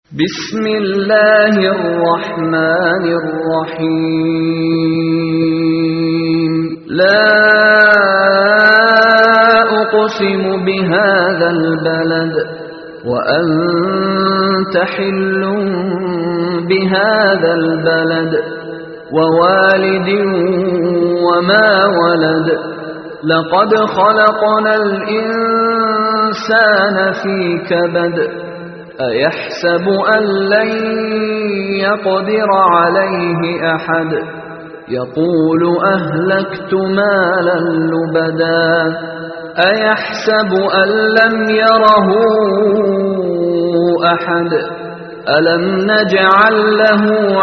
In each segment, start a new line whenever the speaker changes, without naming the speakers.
بسم الله الرحمن الرحيم لا أقسم بهذا البلد وأنت حل بهذا البلد ووالد وما ولد لقد خلقنا الإنسان في كبد أيحسب أن لن يقدر عليه أحد يقول أهلكت مالا لبدا أيحسب أن لم يره أحد ألم نجعل له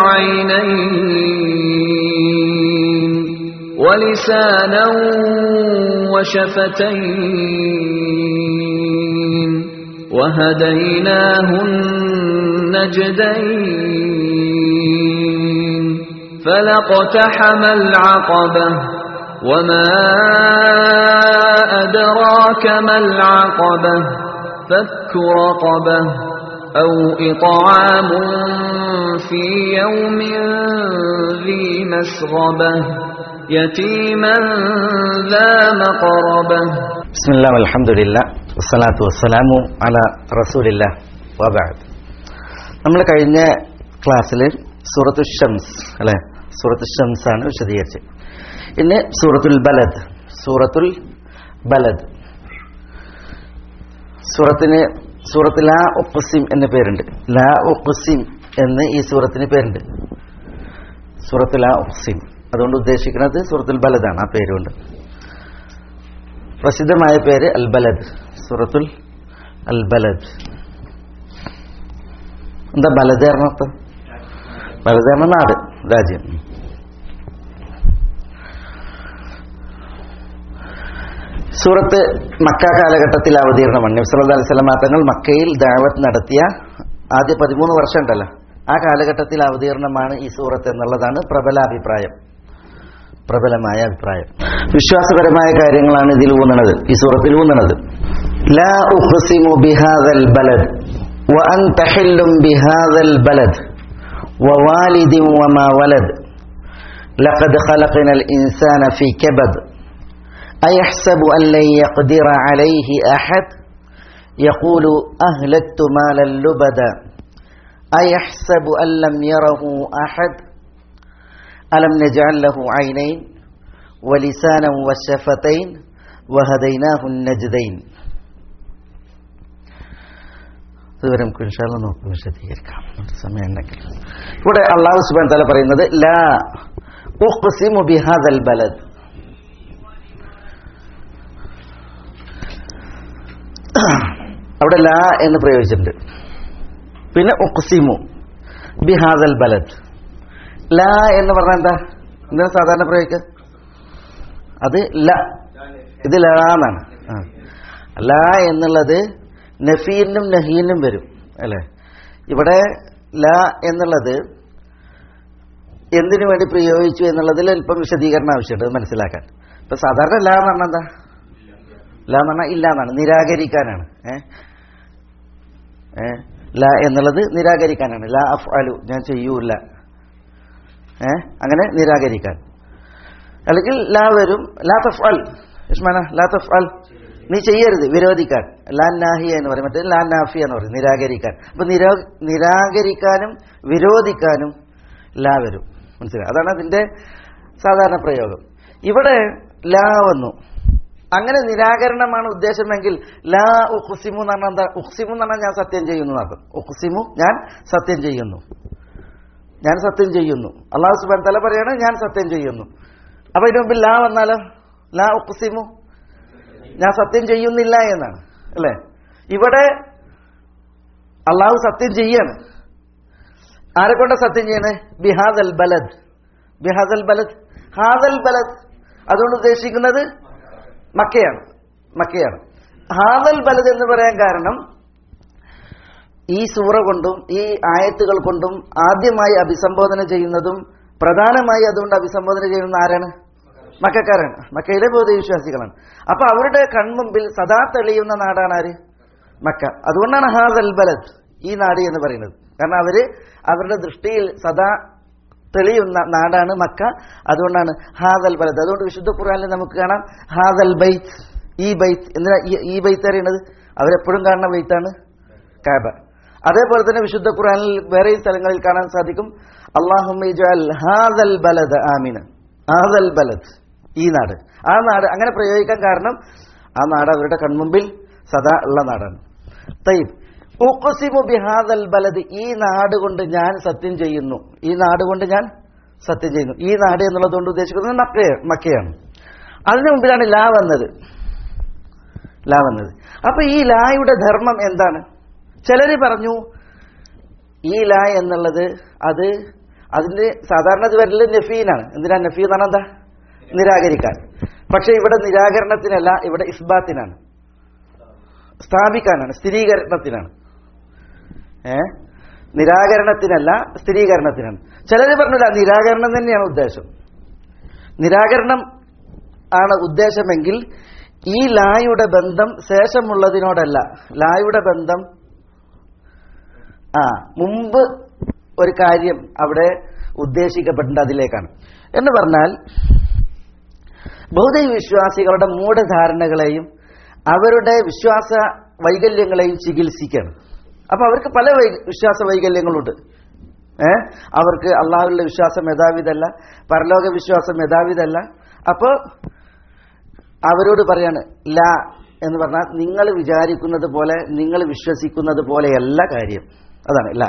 عينين ولسانا وشفتين وهديناه النجدين فلاقتحم العقبة وما أدراك ما العقبة فك رقبة أو إطعام في يوم ذي مسغبة يتيما ذا مقربة
بسم الله والحمد لله വസ്സലാത്തു വസ്സലാമു അല റസൂലില്ല വബാദ് നമ്മൾ കഴിഞ്ഞ ക്ലാസ്സിൽ സൂറത്തു ഷംസ് അല്ലെ സൂറത്തു ഷംസ് ആണ് വിശദീകരിച്ചത് ഇന്ന് സൂറത്തുൽ ബലദ് സൂറത്തുൽ ബലദ് സൂറത്തിന് സൂറത്ത് ലാ ഉഖ്സിം എന്ന പേരുണ്ട് ലാ ഉഖ്സിം എന്ന് ഈ സൂറത്തിന് പേരുണ്ട് സൂറത്ത് ലാ ഉഖ്സിം അതുകൊണ്ട് ഉദ്ദേശിക്കുന്നത് സൂറത്തുൽ ബലദാണ് ആ പേരുകൊണ്ട് പ്രസിദ്ധമായ പേര് അൽ ബലദ് സൂറത്തുൽ അൽ ബലദ് എന്താ ബലദ് അർത്ഥം ബലദ് എന്ന നാട് രാജ്യം സൂറത്ത് മക്ക കാലഘട്ടത്തിൽ അവതീർണമാണ് നബ്സല്ലാ അലൈഹി സ്വലമാ തങ്ങൾ മക്കയിൽ ദാവത്ത് നടത്തിയ ആദ്യ പതിമൂന്ന് വർഷം ഉണ്ടല്ലോ ആ കാലഘട്ടത്തിൽ അവതീർണമാണ് ഈ സൂറത്ത് എന്നുള്ളതാണ് പ്രബല അഭിപ്രായം പ്രബലമായ അഭിപ്രായം വിശ്വാസപരമായ കാര്യങ്ങളാണ് ഇതിൽ ഊന്നണത് ഈ സൂറത്തിൽ ഊന്നണത് ലാ ഉഖ്സിമു ബിഹാദൽ ബലദ് وأنت حل بهذا البلد ووالد وما ولد لقد خلقنا الإنسان في كبد أيحسب أن لن يقدر عليه أحد يقول أهلكت مالا لبدا أيحسب أن لم يره أحد ألم نجعل له عينين ولسانا وشفتين وهديناه النجدين ഇതുവരെ നമുക്ക് ഇൻഷാല്ല നോക്കി വിശദീകരിക്കാം സമയം ഉണ്ടെങ്കിൽ ഇവിടെ അള്ളാഹു സുബാൻ തല പറയുന്നത് ലാ ഉഖ്സിമു ബിഹാദൽ ബലദ് അവിടെ ലാ എന്ന് പ്രയോഗിച്ചിട്ടുണ്ട് പിന്നെ ഉഖ്സിമു ബിഹാദൽ ബലദ് ല എന്ന് പറഞ്ഞാൽ എന്താ എന്താ സാധാരണ പ്രയോഗിക്കുക അത് ല ഇത് ല എന്നാണ് ല എന്നുള്ളത് നഫീലിനും നഹീലിനും വരും അല്ലേ ഇവിടെ ല എന്നുള്ളത് എന്തിനു വേണ്ടി പ്രയോഗിച്ചു എന്നുള്ളതിൽ അല്പം വിശദീകരണം ആവശ്യമുണ്ട് മനസ്സിലാക്കാൻ ഇപ്പൊ സാധാരണ ല എന്ന് പറഞ്ഞാൽ എന്താ ല എന്ന് പറഞ്ഞാൽ ഇല്ല എന്നാണ് നിരാകരിക്കാനാണ് ഏ ഏ ല എന്നുള്ളത് നിരാകരിക്കാനാണ് ല അഫ് അലു ഞാൻ ചെയ്യൂല ഏ അങ്ങനെ നിരാകരിക്കാൻ അല്ലെങ്കിൽ ലാ വരും ലാ തഫ് അൽ ഇസ്മാന ലാ തഫ് അൽ നീ ചെയ്യരുത് വിരോധിക്കാൻ ലാൻ നാഹിയ എന്ന് പറയും മറ്റേ ലാൻ നാഫിയ എന്ന് പറയും നിരാകരിക്കാൻ അപ്പൊ നിരാ നിരാകരിക്കാനും വിരോധിക്കാനും ലാ വരും മനസ്സിലായി അതാണ് അതിന്റെ സാധാരണ പ്രയോഗം ഇവിടെ ലാ വന്നു അങ്ങനെ നിരാകരണമാണ് ഉദ്ദേശമെങ്കിൽ ലാ ഉഖ്സിമു എന്ന് പറഞ്ഞാൽ എന്താ ഉഖ്സിമു എന്ന് പറഞ്ഞാൽ ഞാൻ സത്യം ചെയ്യുന്നു എന്നർത്ഥം ഉഖ്സിമു ഞാൻ സത്യം ചെയ്യുന്നു ഞാൻ സത്യം ചെയ്യുന്നു അള്ളാഹു സുബാൻ തല പറയാണ് ഞാൻ സത്യം ചെയ്യുന്നു അപ്പൊ ഇതിനു മുമ്പിൽ ലാ വന്നാലോ ലാ ഉഖ്സിമു ഞാൻ സത്യം ചെയ്യുന്നില്ല എന്നാണ് അല്ലേ ഇവിടെ അള്ളാഹു സത്യം ചെയ്യാണ് ആരെ കൊണ്ട് സത്യം ചെയ്യണേ ബിഹാദൽ ബലദ് ബിഹാദൽ ബലദ് ഹാദൽ ബലദ് അതുകൊണ്ട് ഉദ്ദേശിക്കുന്നത് മക്കയാണ് മക്കയാണ് ഹാദൽ ബലദ് എന്ന് പറയാൻ കാരണം ഈ സൂറ കൊണ്ടും ഈ ആയത്തുകൾ കൊണ്ടും ആദ്യമായി അഭിസംബോധന ചെയ്യുന്നതും പ്രധാനമായി അതുകൊണ്ട് അഭിസംബോധന ചെയ്യുന്ന ആരാണ് മക്കാരാണ് മക്കയിലെ ബോധവിശ്വാസികളാണ് അപ്പൊ അവരുടെ കൺമുമ്പിൽ സദാ തെളിയുന്ന നാടാണ് ആര് മക്ക അതുകൊണ്ടാണ് ഹാദൽ ബലദ് ഈ നാട് എന്ന് പറയുന്നത് കാരണം അവര് അവരുടെ ദൃഷ്ടിയിൽ സദാ തെളിയുന്ന നാടാണ് മക്ക അതുകൊണ്ടാണ് ഹാദൽ ബലത് അതുകൊണ്ട് വിശുദ്ധ ഖുർആനിൽ നമുക്ക് കാണാം ഹാദൽ ബൈത്ത് ഈ ബൈത്ത് എന്തിനാ ഈ- ഈ ബൈത്ത് അറിയണത് അവരെപ്പോഴും കാണുന്ന ബൈത്താണ് കാബ അതേപോലെ തന്നെ വിശുദ്ധ ഖുർആനിൽ വേറെയും സ്ഥലങ്ങളിൽ കാണാൻ സാധിക്കും അള്ളാഹുൽ ഹാദൽ ബലദ് ആമിന ഹാദൽ ബലദ് ഈ നാട് ആ നാട് അങ്ങനെ പ്രയോഗിക്കാൻ കാരണം ആ നാട് അവരുടെ കൺമുമ്പിൽ സദാ ഉള്ള നാടാണ് തയ്യബ് ഉഖ്സിമു ബിഹാദൽ ബലദ് ഈ നാട് കൊണ്ട് ഞാൻ സത്യം ചെയ്യുന്നു ഈ നാട് കൊണ്ട് ഞാൻ സത്യം ചെയ്യുന്നു ഈ നാട് എന്നുള്ളത് കൊണ്ട് ഉദ്ദേശിക്കുന്നത് മക്കയ മക്കയാണ് അതിനു മുമ്പിലാണ് ലാ വന്നത് ലാ വന്നത് അപ്പൊ ഈ ലായുടെ ധർമ്മം എന്താണ് ചിലര് പറഞ്ഞു ഈ ലാ എന്നുള്ളത് അത് അതിന്റെ സാധാരണ ഇത് വരല് നഫീനാണ് എന്തിനാ നഫീ എന്ന് പറഞ്ഞാൽ എന്താ നിരാകരിക്കാൻ പക്ഷെ ഇവിടെ നിരാകരണത്തിനല്ല ഇവിടെ ഇസ്ബാത്തിനാണ് സ്ഥാപിക്കാനാണ് സ്ഥിരീകരണത്തിനാണ് ഏ നിരാകരണത്തിനല്ല സ്ഥിരീകരണത്തിനാണ് ചിലര് പറഞ്ഞില്ല നിരാകരണം തന്നെയാണ് ഉദ്ദേശം നിരാകരണം ആണ് ഉദ്ദേശമെങ്കിൽ ഈ ലായുടെ ബന്ധം ശേഷമുള്ളതിനോടല്ല ലായുടെ ബന്ധം ആ മുമ്പ് ഒരു കാര്യം അവിടെ ഉദ്ദേശിക്കപ്പെടേണ്ട അതിലേക്കാണ് എന്ന് പറഞ്ഞാൽ ബൗദ്ധ വിശ്വാസികളുടെ മൂഢധാരണകളെയും അവരുടെ വിശ്വാസ വൈകല്യങ്ങളെയും ചികിത്സിക്കണം അപ്പൊ അവർക്ക് പല വൈ വിശ്വാസ വൈകല്യങ്ങളുണ്ട് ഏ അവർക്ക് അള്ളാഹുവിന്റെ വിശ്വാസം യഥാവിധല്ല പരലോക വിശ്വാസം യഥാവിധല്ല അപ്പോൾ അവരോട് പറയാണ് ലാ എന്ന് പറഞ്ഞാൽ നിങ്ങൾ വിചാരിക്കുന്നത് പോലെ നിങ്ങൾ വിശ്വസിക്കുന്നത് പോലെയല്ല കാര്യം അതാണ് ലാ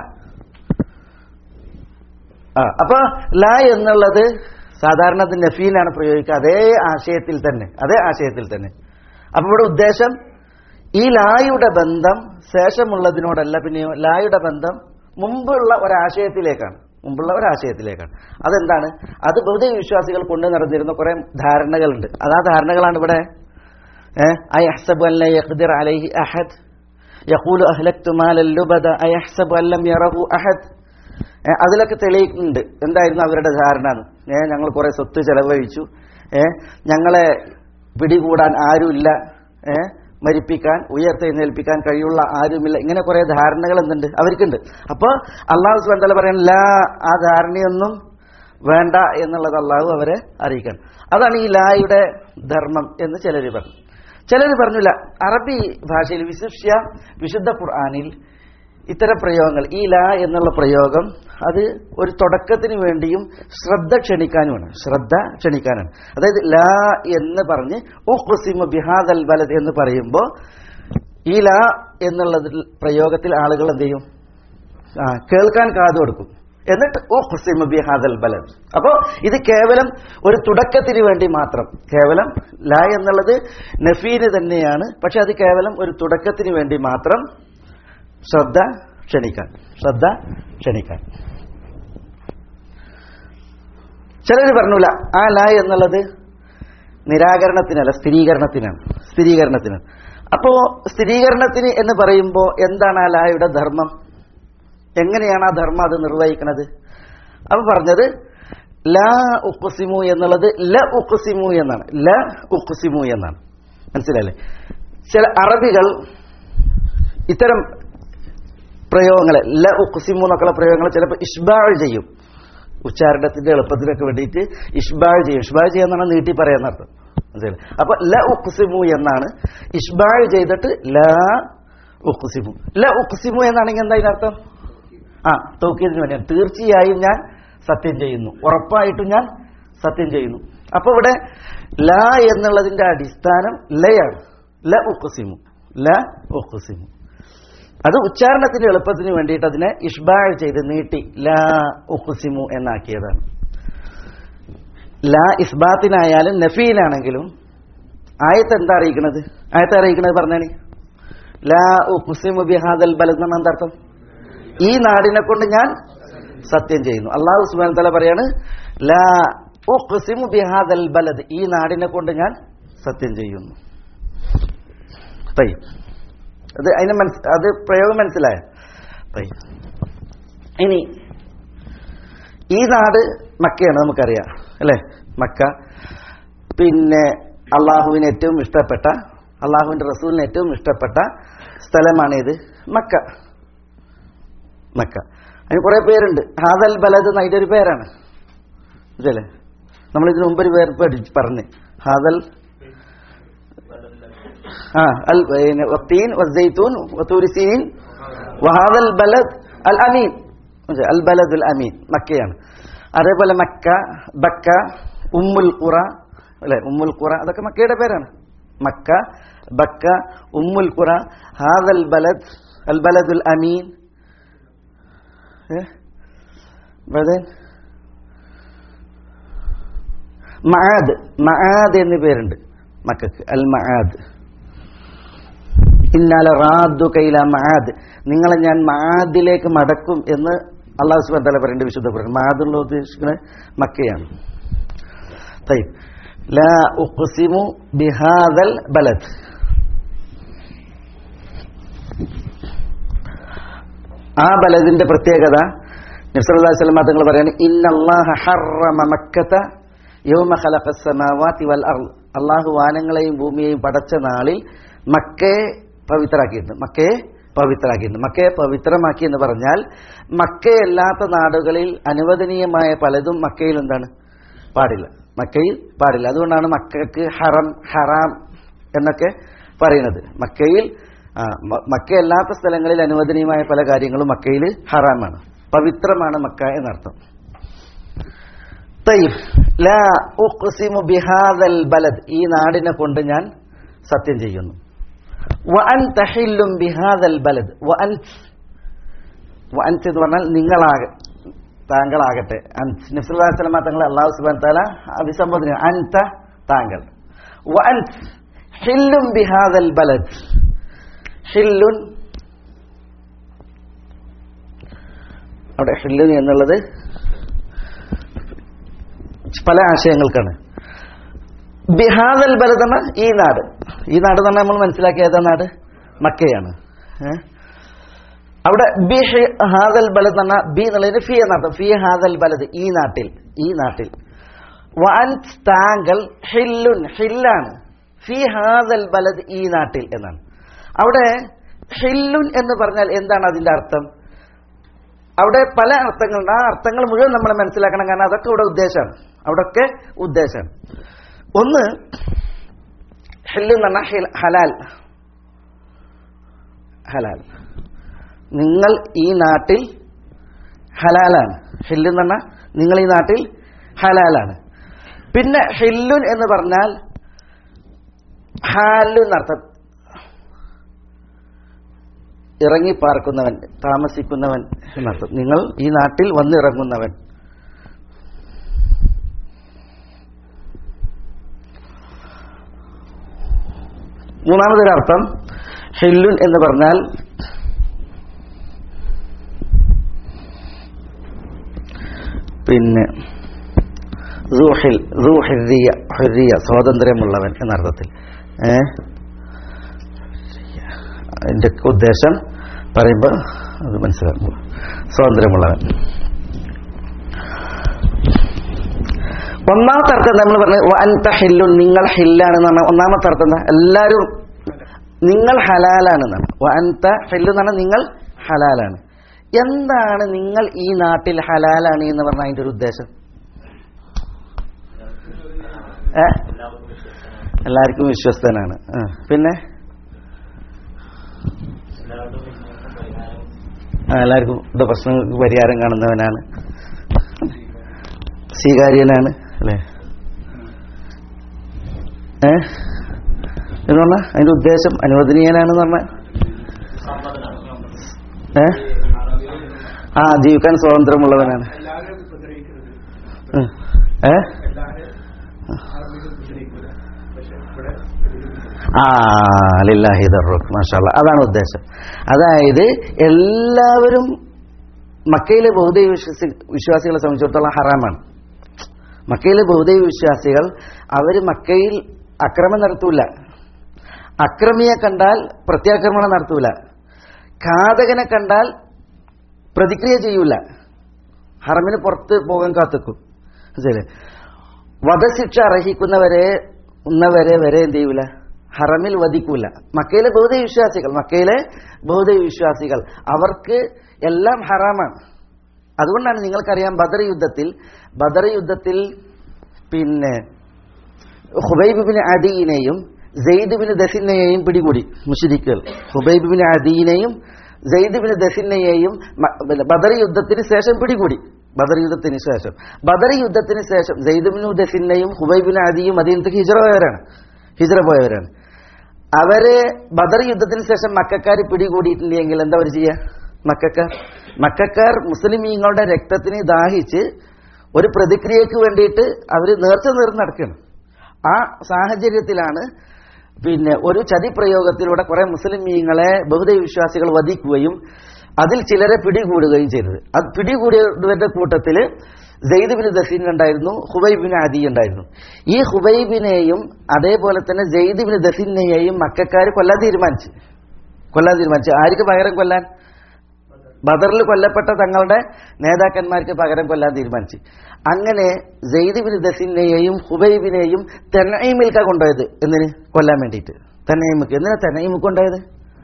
ആ അപ്പൊ ലാ എന്നുള്ളത് സാധാരണ അത് നഫീനാണ് പ്രയോഗിക്കുക അതേ ആശയത്തിൽ തന്നെ അതേ ആശയത്തിൽ തന്നെ അപ്പൊ ഇവിടെ ഉദ്ദേശം ഈ ലായുടെ ബന്ധം ശേഷമുള്ളതിനോടല്ല പിന്നെയോ ലായുടെ ബന്ധം മുമ്പുള്ള ഒരാശയത്തിലേക്കാണ് മുമ്പുള്ള ഒരാശയത്തിലേക്കാണ് അതെന്താണ് അത് ബൗദ്ധിക വിശ്വാസികൾ കൊണ്ടു നടന്നിരുന്ന കുറെ ധാരണകളുണ്ട് അത് ആ ധാരണകളാണ് ഇവിടെ അയഹ്സബു അല്ല യഖ്ദിർ അലൈഹി അഹദ് യഖൂലു അഹ്ലക്തു മാലൽ ലുബദ അയഹ്സബു അല്ലം യറഹു അഹദ് ഏ, അതിലൊക്കെ തെളിയിക്കുന്നുണ്ട് എന്തായിരുന്നു അവരുടെ ധാരണ എന്ന് ഏ ഞങ്ങൾ കുറെ സ്വത്ത് ചെലവഴിച്ചു ഏ ഞങ്ങളെ പിടികൂടാൻ ആരുമില്ല ഏ മരിപ്പിക്കാൻ ഉയർത്തെഴുന്നേൽപ്പിക്കാൻ കഴിയുള്ള ആരുമില്ല ഇങ്ങനെ കുറെ ധാരണകൾ എന്തുണ്ട് അവർക്കുണ്ട് അപ്പോൾ അള്ളാഹു സുബന്ധല പറയാൻ ലാ ആ ധാരണയൊന്നും വേണ്ട എന്നുള്ളത് അള്ളാഹു അവരെ അറിയിക്കണം അതാണ് ഈ ലായുടെ ധർമ്മം എന്ന് ചിലർ പറഞ്ഞു ചിലർ പറഞ്ഞില്ല അറബി ഭാഷയിൽ വിശിഷ്യ വിശുദ്ധ ഖുർആാനിൽ ഇത്തരം പ്രയോഗങ്ങൾ ഈ ലാ എന്നുള്ള പ്രയോഗം അത് ഒരു തുടക്കത്തിന് വേണ്ടിയും ശ്രദ്ധ ക്ഷണിക്കാനുമാണ് ശ്രദ്ധ ക്ഷണിക്കാനാണ് അതായത് ലാ എന്ന് പറഞ്ഞ് ഉഖ്സിമു ബിഹാദൽ ബലദ് എന്ന് പറയുമ്പോൾ ഈ ലാ എന്നുള്ള പ്രയോഗത്തിൽ ആളുകൾ എന്ത് ചെയ്യും ആ കേൾക്കാൻ കാതു കൊടുക്കും എന്നിട്ട് ഉഖ്സിമു ബിഹാദൽ ബലദ് അപ്പോൾ ഇത് കേവലം ഒരു തുടക്കത്തിന് വേണ്ടി മാത്രം കേവലം ലാ എന്നുള്ളത് നഫീന് തന്നെയാണ് പക്ഷെ അത് കേവലം ഒരു തുടക്കത്തിന് വേണ്ടി മാത്രം ശ്രദ്ധ ക്ഷണിക്കാൻ ശ്രദ്ധ ക്ഷണിക്കാൻ ചിലർ പറഞ്ഞില്ല ആ ല എന്നുള്ളത് നിരാകരണത്തിനല്ല സ്ഥിരീകരണത്തിനാണ് സ്ഥിരീകരണത്തിന് അപ്പോ സ്ഥിരീകരണത്തിന് എന്ന് പറയുമ്പോൾ എന്താണ് ആ ലായുടെ ധർമ്മം എങ്ങനെയാണ് ആ ധർമ്മം അത് നിർവഹിക്കുന്നത് അപ്പൊ പറഞ്ഞത് ലാ ഉക്കുസിമു എന്നുള്ളത് ല ഉക്കുസിമു എന്നാണ് ല ഉക്കുസിമു എന്നാണ് മനസ്സിലല്ലേ ചില അറബികൾ ഇത്തരം പ്രയോഗങ്ങളെ ല ഉഖ്സിമു എന്നൊക്കെയുള്ള പ്രയോഗങ്ങൾ ചിലപ്പോൾ ഇഷ്ബാൾ ചെയ്യും ഉച്ചാരണത്തിന്റെ എളുപ്പത്തിനൊക്കെ വേണ്ടിയിട്ട് ഇഷ്ബാൾ ചെയ്യും ഇഷ്ബാൾ ചെയ്യാന്നാണ് നീട്ടി പറയാൻ അർത്ഥം മനസ്സിലായി അപ്പൊ ല ഉഖ്സിമു എന്നാണ് ഇഷ്ബാൾ ചെയ്തിട്ട് ല ഉഖ്സിമു ല ഉഖ്സിമു എന്നാണെങ്കിൽ എന്താ ഇതിനർത്ഥം ആ തൗക്കീദിന് വേണ്ടിയാണ് തീർച്ചയായും ഞാൻ സത്യം ചെയ്യുന്നു ഉറപ്പായിട്ടും ഞാൻ സത്യം ചെയ്യുന്നു അപ്പൊ ഇവിടെ ല എന്നുള്ളതിന്റെ അടിസ്ഥാനം ലയാണ് ല ഉഖ്സിമു ല ഉഖ്സിമു അത് ഉച്ചാരണത്തിന്റെ എളുപ്പത്തിന് വേണ്ടിയിട്ട് അതിനെ ഇഷ്ബാൾ ചെയ്ത് നീട്ടി ലാ ഉഖ്സിമു എന്നാക്കിയതാണ് ലാ ഇസ്ബാത്തിനായാലും നഫീനാണെങ്കിലും ആയത്ത് എന്താ അറിയിക്കണത് ആയത്ത് അറിയിക്കണത് പറഞ്ഞാണ് ലാ ഉഖ്സിമു ബിഹാദൽ ബലദ് എന്നാണ് എന്താ അർത്ഥം ഈ നാടിനെ കൊണ്ട് ഞാൻ സത്യം ചെയ്യുന്നു അള്ളാഹു സുബാൻ തല പറയാണ് ലാ ഉഖ്സിമു ബിഹാദൽ ബലദ് ഈ നാടിനെ കൊണ്ട് ഞാൻ സത്യം ചെയ്യുന്നു തയ്യും അത് അതിന് മനസ് അത് പ്രയോഗം മനസ്സിലായ ഇനി ഈ നാട് മക്കയാണ് നമുക്കറിയാം അല്ലേ മക്ക പിന്നെ അള്ളാഹുവിന് ഏറ്റവും ഇഷ്ടപ്പെട്ട അള്ളാഹുവിന്റെ റസൂലിന് ഏറ്റവും ഇഷ്ടപ്പെട്ട സ്ഥലമാണിത് മക്ക മക്ക അതിന് കുറെ പേരുണ്ട് ഹാദൽ ബലദ് എന്ന അതിന്റെ ഒരു പേരാണ് ഇതല്ലേ നമ്മൾ ഇതിനു മുമ്പ് ഒരു പേര് പഠിച്ച് പറഞ്ഞ് ഹാദൽ ആ അൽ പിന്നെ വത്തീൻ വസ്സൈത്തൂൻ വത്തൂരി സീൻ വഹാദൽ ബലദ് അൽ അമീൻ മനസ്സിലായോ? അൽ ബലദ് അൽ അമീൻ മക്കയാണ് അതേപോലെ മക്ക ബക്ക ഉമ്മുൽ ഖുറ അല്ലെ ഉമ്മുൽ ഖുറ അതൊക്കെ മക്കയുടെ പേരാണ് മക്ക ബക്ക ഉമ്മുൽ ഖുറ ഹാദൽ ബലദ് അൽ ബലദുൽ അമീൻ ഏ? ബദൻ മആദ് മആദ് എന്ന് പേരുണ്ട് മക്കൾക്ക് അൽ മആദ് ഇന്നാല റാദു കൈല മആദ് നിങ്ങളെ ഞാൻ മആദിലേക്ക് മടക്കും എന്ന് അള്ളാഹു സുബ്ഹാനഹു വ തആല പറയുന്നുണ്ട് വിശുദ്ധ ഖുർആൻ മആദ് എന്നുള്ള ഉദ്ദേശിക്കുന്നത് മക്കയാണ് طيب لا أقسم بهذا البلد ആ ബലദിന്റെ പ്രത്യേകത നബ്സല്ലാസ്ലമ തങ്ങൾ പറയാണ് ഇന്നല്ലാഹ ഹറമ മക്കത്ത യൗമ ഖലഖ സമാവാതി വൽ അർള് അള്ളാഹു വാനങ്ങളെയും ഭൂമിയെയും പടച്ച നാളിൽ മക്കയെ പവിത്രാക്കിയിട്ടുണ്ട് മക്കയെ പവിത്രാക്കിയിട്ടുണ്ട് മക്കയെ പവിത്രമാക്കി എന്ന് പറഞ്ഞാൽ മക്കയല്ലാത്ത നാടുകളിൽ അനുവദനീയമായ പലതും മക്കയിൽ എന്താണ് പാടില്ല മക്കയിൽ പാടില്ല അതുകൊണ്ടാണ് മക്കൾക്ക് ഹറം ഹറാം എന്നൊക്കെ പറയുന്നത് മക്കയിൽ ആ, മ- മക്കയല്ലാത്ത സ്ഥലങ്ങളിൽ അനുവദനീയമായ പല കാര്യങ്ങളും മക്കയിൽ ഹറാമാണ് പവിത്രമാണ് മക്ക എന്നർത്ഥം തയ്യബ് ലാ ഉഖ്സിമു ബിഹാദൽ ബലദ് ഈ നാടിനെ കൊണ്ട് ഞാൻ സത്യം ചെയ്യുന്നു വഅൻ തഹില്ലും ബിഹാദൽ ബലദ് വഅൻ വഅൻ എന്ന് പറഞ്ഞാൽ നിങ്ങളാകെ താങ്കളാകട്ടെ നബ്സുല്ലാസ്ലമ തങ്ങളെ അള്ളാഹു സുബാൻ താല അഭിസംബോധന അൻത താങ്കൾ വഅൻ ഹില്ലും ബിഹാദൽ ബലദ് ഹില്ലുൻ അവിടെ ഹില്ലുൻ എന്നുള്ളത് പല ആശയങ്ങൾക്കാണ് ബിഹാദൽ ബലദ് എന്ന ഈ നാട് ഈ നാട് തന്നെ നമ്മൾ മനസ്സിലാക്കിയ ഏതാ നാട് മക്കയാണ് ഏ? അവിടെ ബി ഹി- ഹാദൽ ബലദ് എന്ന ബി എന്നുള്ളതിന് ഫി എന്നർത്ഥം ഫി ഹാദൽ ബലദ് ഈ നാട്ടിൽ ഈ നാട്ടിൽ വൻ താങ്കൾ ഹില്ലുൻ ഹില്ലാണ് ഫി ഹാദൽ ബലദ് ഈ നാട്ടിൽ എന്നാണ് അവിടെ ഹില്ലുൻ എന്ന് പറഞ്ഞാൽ എന്താണ് അതിന്റെ അർത്ഥം അവിടെ പല അർത്ഥങ്ങളുണ്ട് ആ അർത്ഥങ്ങൾ മുഴുവൻ നമ്മൾ മനസ്സിലാക്കണം കാരണം അതൊക്കെ ഇവിടെ ഉദ്ദേശമാണ് അവിടെയൊക്കെ ഉദ്ദേശമാണ് ഒന്ന് ഹില്ലു എന്ന് പറഞ്ഞാൽ ഹിൽ- ഹലാൽ ഹലാൽ നിങ്ങൾ ഈ നാട്ടിൽ ഹലാലാണ് ഹില്ലു എന്ന് പറഞ്ഞാൽ നിങ്ങൾ ഈ നാട്ടിൽ ഹലാലാണ് പിന്നെ ഹില്ലുൻ എന്ന് പറഞ്ഞാൽ ഹാലു എന്നർത്ഥം ഇറങ്ങി പാർക്കുന്നവൻ താമസിക്കുന്നവൻ എന്നർത്ഥം നിങ്ങൾ ഈ നാട്ടിൽ വന്നിറങ്ങുന്നവൻ മൂന്നാമതൊരർത്ഥം ഹില്ലുൻ എന്ന് പറഞ്ഞാൽ പിന്നെ റൂഹിൽ റൂഹിറിയ ഹുരിയ സ്വാതന്ത്ര്യമുള്ളവൻ എന്നർത്ഥത്തിൽ ഏ അതിന്റെ ഉദ്ദേശം പറയുമ്പോൾ അത് മനസ്സിലാക്കും സ്വാതന്ത്ര്യമുള്ളവൻ ഒന്നാമത്തെ അർത്ഥം നമ്മൾ പറഞ്ഞത് അൻത ഹില്ലുൻ നിങ്ങൾ ഹില്ലാണെന്ന് പറഞ്ഞാൽ ഒന്നാമത്തെ അർത്ഥം എന്താ എല്ലാവരും നിങ്ങൾ ഹലാലാണെന്നാണ് അൻത ഹില്ലു എന്ന് പറഞ്ഞാൽ നിങ്ങൾ ഹലാലാണ് എന്താണ് നിങ്ങൾ ഈ നാട്ടിൽ ഹലാലാണ് എന്ന് പറഞ്ഞ അതിന്റെ ഒരു ഉദ്ദേശം ഏ എല്ലാവർക്കും വിശ്വസ്തനാണ് ആ, പിന്നെ ആ, എല്ലാവർക്കും ഇത് പ്രശ്നങ്ങൾക്ക് പരിഹാരം കാണുന്നവനാണ് സ്വീകാര്യനാണ് അല്ലേ ഏ എന്ന് പറഞ്ഞാൽ അതിന്റെ ഉദ്ദേശം അനുവദനീയനാണെന്ന് പറഞ്ഞ ഏ ആ ജീവിക്കാൻ സ്വാതന്ത്ര്യമുള്ളവനാണ് ഉം. ഏ ആ ലില്ലാഹി ദർറുക്ക് മാഷാല്ല അതാണ് ഉദ്ദേശം അതായത് എല്ലാവരും മക്കയിലെ ബഹുദൈവ വിശ്വസി വിശ്വാസികളെ സംബന്ധിച്ചിടത്തോളം ഹറാമാണ് മക്കയിലെ ബഹുദൈവ വിശ്വാസികൾ അവർ മക്കയിൽ അക്രമം നടത്തൂല അക്രമിയെ കണ്ടാൽ പ്രത്യാക്രമണം നടത്തൂല ഘാതകനെ കണ്ടാൽ പ്രതിക്രിയ ചെയ്യൂല ഹറമിന് പുറത്ത് പോകാൻ കാത്തുക്കും മനസ്സിലെ വധശിക്ഷ അർഹിക്കുന്നവരെ ഉന്നവരെ വരെ എന്ത് ചെയ്യൂല ഹറമിൽ വധിക്കൂല മക്കയിലെ ബൗദ്ധ വിശ്വാസികൾ മക്കയിലെ ബൗദ്ധ വിശ്വാസികൾ അവർക്ക് എല്ലാം ഹറാമാണ് അതുകൊണ്ടാണ് നിങ്ങൾക്കറിയാം ബദർ യുദ്ധത്തിൽ ബദർ യുദ്ധത്തിൽ പിന്നെ ഹുബൈബിബിന് അദീനെയും സെയ്ദുബിന് ദസിനെയും പിടികൂടി മുഷരിക്കുകൾ ഹുബൈബിബിന് അദീനെയും സെയ്ദുബിന് ദസിനെയും ബദർ യുദ്ധത്തിന് ശേഷം പിടികൂടി ബദർ യുദ്ധത്തിന് ശേഷം ബദർ യുദ്ധത്തിന് ശേഷം സെയ്ദുബിനു ദസിനെയും ഹുബൈബിന് അദിയും മദീനത്തേക്ക് ഹിജറ പോയവരാണ് ഹിജറ പോയവരാണ് അവരെ ബദർ യുദ്ധത്തിന് ശേഷം മക്കാർ പിടികൂടിയിട്ടില്ലെങ്കിൽ എന്താ അവർ ചെയ്യുക മക്കാർ മക്കാർ മുസ്ലിമീങ്ങളുടെ രക്തത്തിന് ദാഹിച്ച് ഒരു പ്രതിക്രിയക്ക് വേണ്ടിയിട്ട് അവർ നേർച്ച നേർന്ന് നടക്കുകയാണ് ആ സാഹചര്യത്തിലാണ് പിന്നെ ഒരു ചതിപ്രയോഗത്തിലൂടെ കുറെ മുസ്ലിമീങ്ങളെ ബഹുദൈവ വിശ്വാസികൾ വധിക്കുകയും അതിൽ ചിലരെ പിടികൂടുകയും ചെയ്തത് അത് പിടികൂടിയവരുടെ കൂട്ടത്തിൽ സെയ്ദ് ബിൻ ദസീൻ ഉണ്ടായിരുന്നു ഹുബൈബിൻ അദി ഉണ്ടായിരുന്നു ഈ ഹുബൈബിനെയും അതേപോലെ തന്നെ സെയ്ദ് ബിൻ ദസീനെയും മക്കാർ കൊല്ലാൻ തീരുമാനിച്ചു കൊല്ലാൻ തീരുമാനിച്ചു ആർക്ക് പകരം കൊല്ലാൻ ബദറിൽ കൊല്ലപ്പെട്ട തങ്ങളുടെ നേതാക്കന്മാർക്ക് പകരം കൊല്ലാൻ തീരുമാനിച്ചു അങ്ങനെ സെയ്ദ് ബിൻ ദസീനെയും ഹുബൈബിനെയും തെനൈമിൽക്ക കൊണ്ടുപോയത് എന്തിന് കൊല്ലാൻ വേണ്ടിയിട്ട് തെനൈമിക്ക് എന്തിനാ തെനൈമിക്ക് കൊണ്ടുപോയത്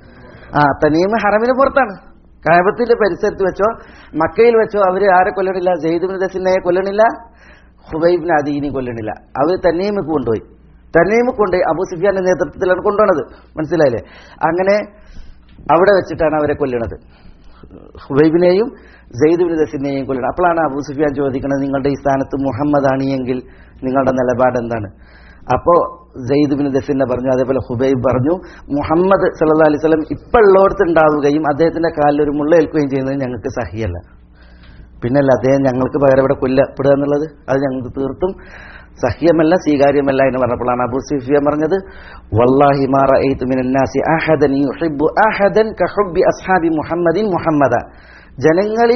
ആ തനീമ് ഹറമിന് പുറത്താണ് കാബത്തിന്റെ പരിസരത്ത് വെച്ചോ മക്കയിൽ വെച്ചോ അവര് ആരെ കൊല്ലണില്ല സെയ്ദ് ദസിനെ കൊല്ലണില്ല ഹുബൈബിന് അദീനി കൊല്ലണില്ല അവർ തന്നീമക്ക് കൊണ്ടുപോയി തന്നീമക്ക് കൊണ്ടുപോയി അബു സുഫിയാന്റെ നേതൃത്വത്തിലാണ് കൊണ്ടുപോണത് മനസ്സിലായില്ലേ അങ്ങനെ അവിടെ വെച്ചിട്ടാണ് അവരെ കൊല്ലണത് ഹുബൈബിനെയും സെയ്ദുബിന് ദസിനെയും കൊല്ലണം അപ്പോഴാണ് അബു സുഫിയാൻ ചോദിക്കുന്നത് നിങ്ങളുടെ ഈ സ്ഥാനത്ത് മുഹമ്മദ് ആണിയെങ്കിൽ നിങ്ങളുടെ നിലപാട് എന്താണ് അപ്പോ സെയ്ദ് ബിൻ ദസിനെ പറഞ്ഞു അതേപോലെ ഹുബൈബ് പറഞ്ഞു മുഹമ്മദ് സല്ലാ അലൈഹി സ്വലം ഇപ്പൊ ഉള്ളോടത്ത് ഉണ്ടാവുകയും അദ്ദേഹത്തിന്റെ കാലിൽ ഒരു മുള്ള ഏൽക്കുകയും ചെയ്യുന്നത് ഞങ്ങൾക്ക് സഹിയല്ല പിന്നല്ല അദ്ദേഹം ഞങ്ങൾക്ക് പകരം ഇവിടെ കൊല്ലപ്പെടുക എന്നുള്ളത് അത് ഞങ്ങൾക്ക് തീർത്തും സഹ്യമല്ല സ്വീകാര്യമല്ല എന്ന് പറഞ്ഞപ്പോഴാണ് അബു സുഫിയാൻ പറഞ്ഞത് വല്ലാഹി മാ റഅയ്തു മിനൻ നാസി അഹദൻ യുഹിബ്ബു അഹദൻ കഹുബ്ബി അസ്ഹാബി മുഹമ്മദിൻ മുഹമ്മദ ജനങ്ങളിൽ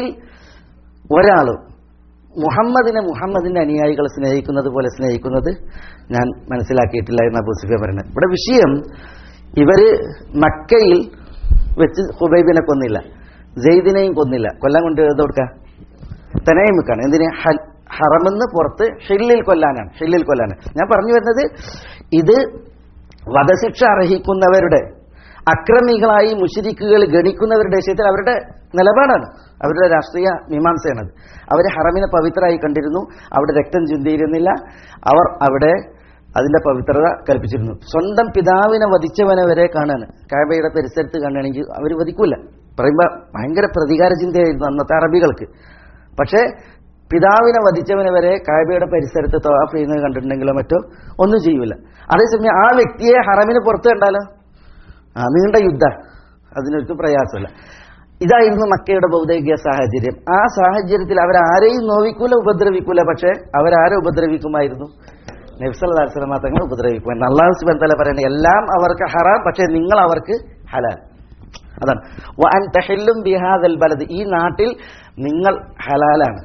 ഒരാളും മുഹമ്മദിനെ മുഹമ്മദിന്റെ അനുയായികൾ സ്നേഹിക്കുന്നത് പോലെ സ്നേഹിക്കുന്നത് ഞാൻ മനസ്സിലാക്കിയിട്ടില്ല എന്ന് അബൂ സുഫിയ പറയുന്നത് ഇവിടെ വിഷയം ഇവര് മക്കയിൽ വെച്ച് ഹുബൈബിനെ കൊന്നില്ല ജെയ്ദിനെയും കൊന്നില്ല കൊല്ലാൻ കൊണ്ട് കൊടുക്ക തനയിമുക്കാണ് എന്തിന് ഹൽ- ഹറമെന്ന് പുറത്ത് ഹില്ലിൽ കൊല്ലാനാണ് ഹില്ലിൽ കൊല്ലാനാണ് ഞാൻ പറഞ്ഞു വരുന്നത് ഇത് വധശിക്ഷ അർഹിക്കുന്നവരുടെ അക്രമികളായി മുഷിരിക്കുകൾ ഗണിക്കുന്നവരുടെ വിഷയത്തിൽ അവരുടെ നിലപാടാണ് അവരുടെ രാഷ്ട്രീയ മീമാംസയാണത് അവർ ഹറമിനെ പവിത്രമായി കണ്ടിരുന്നു അവിടെ രക്തം ചിന്തിയിരുന്നില്ല അവർ അവിടെ അതിന്റെ പവിത്രത കൽപ്പിച്ചിരുന്നു സ്വന്തം പിതാവിനെ വധിച്ചവനെ വരെ കാണാണ് കാബയുടെ പരിസരത്ത് കാണുകയാണെങ്കിൽ അവർ വധിക്കൂല പറയുമ്പോൾ ഭയങ്കര പ്രതികാര ചിന്തയായിരുന്നു അന്നത്തെ അറബികൾക്ക് പക്ഷേ പിതാവിനെ വധിച്ചവനെ വരെ കാബയുടെ പരിസരത്ത് തവാഫ് ചെയ്യുന്നത് കണ്ടിട്ടുണ്ടെങ്കിലോ മറ്റോ ഒന്നും ചെയ്യൂല അതേസമയം ആ വ്യക്തിയെ ഹറമിന് പുറത്ത് കണ്ടാലോ ആ നീണ്ട യുദ്ധ അതിനൊരിക്കലും പ്രയാസമില്ല ഇതായിരുന്നു മക്കയുടെ ഭൗതിക സാഹചര്യം ആ സാഹചര്യത്തിൽ അവരാരെയും നോവിക്കൂല ഉപദ്രവിക്കൂല പക്ഷെ അവരാരെ ഉപദ്രവിക്കുമായിരുന്നു നബ്സല്ലാസ്ലമ തങ്ങൾ ഉപദ്രവിക്കും അള്ളാഹു സുബൻ തല പറയുന്നത് എല്ലാം അവർക്ക് ഹറാം പക്ഷെ നിങ്ങൾ അവർക്ക് ഹലാൽ അതാണ് വഅൻ തഹില്ലും ബിഹാദൽ ബലദ് ഈ നാട്ടിൽ നിങ്ങൾ ഹലാലാണ്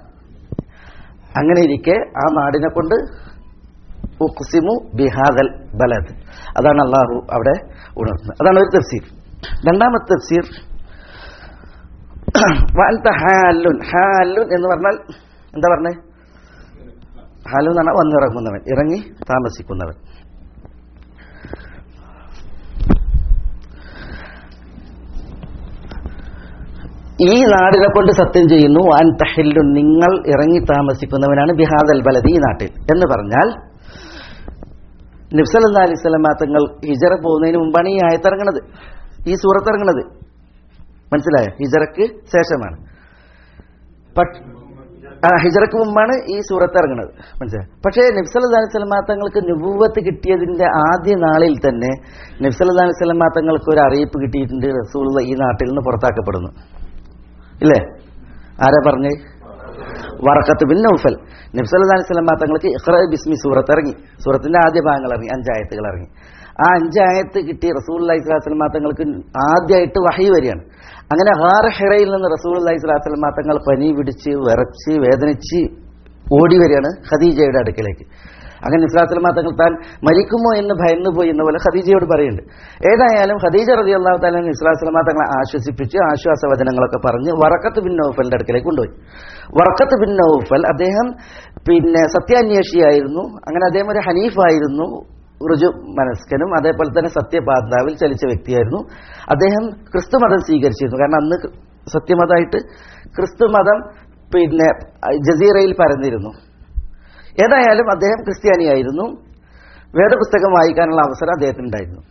അങ്ങനെ ഇരിക്കെ ആ നാടിനെ കൊണ്ട് ഉഖ്സിമു ബിഹാദൽ ബലദ് അതാണ് അള്ളാഹു അവിടെ ഉണർത്തുന്നത് അതാണ് ഒരു തഫ്സീർ രണ്ടാമത്തെ തഫ്സീർ വഅൻത ഹാലുൻ ഹാലുൻ എന്ന് പറഞ്ഞാൽ എന്താ പറഞ്ഞേ ഹാലു എന്ന് പറഞ്ഞാൽ വന്നിറങ്ങുന്നവൻ ഇറങ്ങി താമസിക്കുന്നവൻ ഈ നാടിനെ കൊണ്ട് സത്യം ചെയ്യുന്നു അൻ തഹില്ലുൻ നിങ്ങൾ ഇറങ്ങി താമസിക്കുന്നവനാണ് ബിഹാദൽ ബലദ് ഈ നാട്ടിൽ എന്ന് പറഞ്ഞാൽ നബ്സല്ലാ അലൈഹി സ്വലം തങ്ങൾ ഹിജറ പോകുന്നതിന് മുമ്പാണ് ഈ ആയത്തിറങ്ങണത് ഈ സൂറത്ത് ഇറങ്ങണത് മനസ്സിലായോ ഹിജറക്ക് ശേഷമാണ് പക്ഷ- ആ ഹിജറക്ക് മുമ്പാണ് ഈ സൂറത്ത് ഇറങ്ങുന്നത് മനസ്സിലായി പക്ഷേ നബ്സല്ലാ അലൈഹി സ്വലം തങ്ങൾക്ക് നുപൂവത്ത് കിട്ടിയതിന്റെ ആദ്യ നാളിൽ തന്നെ നബ്സല്ലാ അലൈഹി സ്വലം തങ്ങൾക്ക് ഒരു അറിയിപ്പ് കിട്ടിയിട്ടുണ്ട് റസൂൾ ഈ നാട്ടിൽ നിന്ന് പുറത്താക്കപ്പെടുന്നു ഇല്ലേ ആരാ പറഞ്ഞേ വറക്കത്ത് ബിൻ നൗഫൽ നബ്സല്ലാ അലൈഹി സ്വലം തങ്ങൾക്ക് ഇഖ്റ ബിസ്മി സൂറത്ത് ഇറങ്ങി സൂറത്തിന്റെ ആദ്യ ഭാഗങ്ങൾ ഇറങ്ങി അഞ്ചായത്തുകൾ ഇറങ്ങി ആ അഞ്ചായത്ത് കിട്ടി റസൂൽ അലൈഹി സ്വലാസ്ലം തങ്ങൾക്ക് ആദ്യമായിട്ട് വഹി വരികയാണ് അങ്ങനെ ഹാർ ഹിറയിൽ നിന്ന് റസൂൽ അലൈഹി സ്വലാസ്ലം തങ്ങൾ പനി പിടിച്ച് വിറച്ച് വേദനിച്ച് ഓടി വരികയാണ് ഖദീജയുടെ അടുക്കലേക്ക് അങ്ങനെ ഇസ്ലാസ്ലം തങ്ങൾ താൻ മരിക്കുമോ എന്ന് ഭയന്നു പോയി എന്ന പോലെ ഖദീജയോട് പറയുന്നുണ്ട് ഏതായാലും ഖദീജ റതി അള്ളാഹു താലും ഇസ്ലാസ്ലം തങ്ങളെ ആശ്വസിപ്പിച്ച് ആശ്വാസവചനങ്ങളൊക്കെ പറഞ്ഞ് വറക്കത്ത് ബിൻ നൗഫലിന്റെ അടുക്കലേക്ക് കൊണ്ടുപോയി വറക്കത്ത് ബിൻ നൗഫൽ അദ്ദേഹം പിന്നെ സത്യാന്വേഷിയായിരുന്നു അങ്ങനെ അദ്ദേഹം ഒരു ഹനീഫായിരുന്നു ഋജു മനസ്കനും അതേപോലെ തന്നെ സത്യപാതാവിൽ ചലിച്ച വ്യക്തിയായിരുന്നു അദ്ദേഹം ക്രിസ്തു മതം സ്വീകരിച്ചിരുന്നു കാരണം അന്ന് സത്യമതമായിട്ട് ക്രിസ്തു മതം പിന്നെ ജസീറയിൽ പരന്നിരുന്നു ഏതായാലും അദ്ദേഹം ക്രിസ്ത്യാനിയായിരുന്നു വേദപുസ്തകം വായിക്കാനുള്ള അവസരം അദ്ദേഹത്തിനുണ്ടായിരുന്നു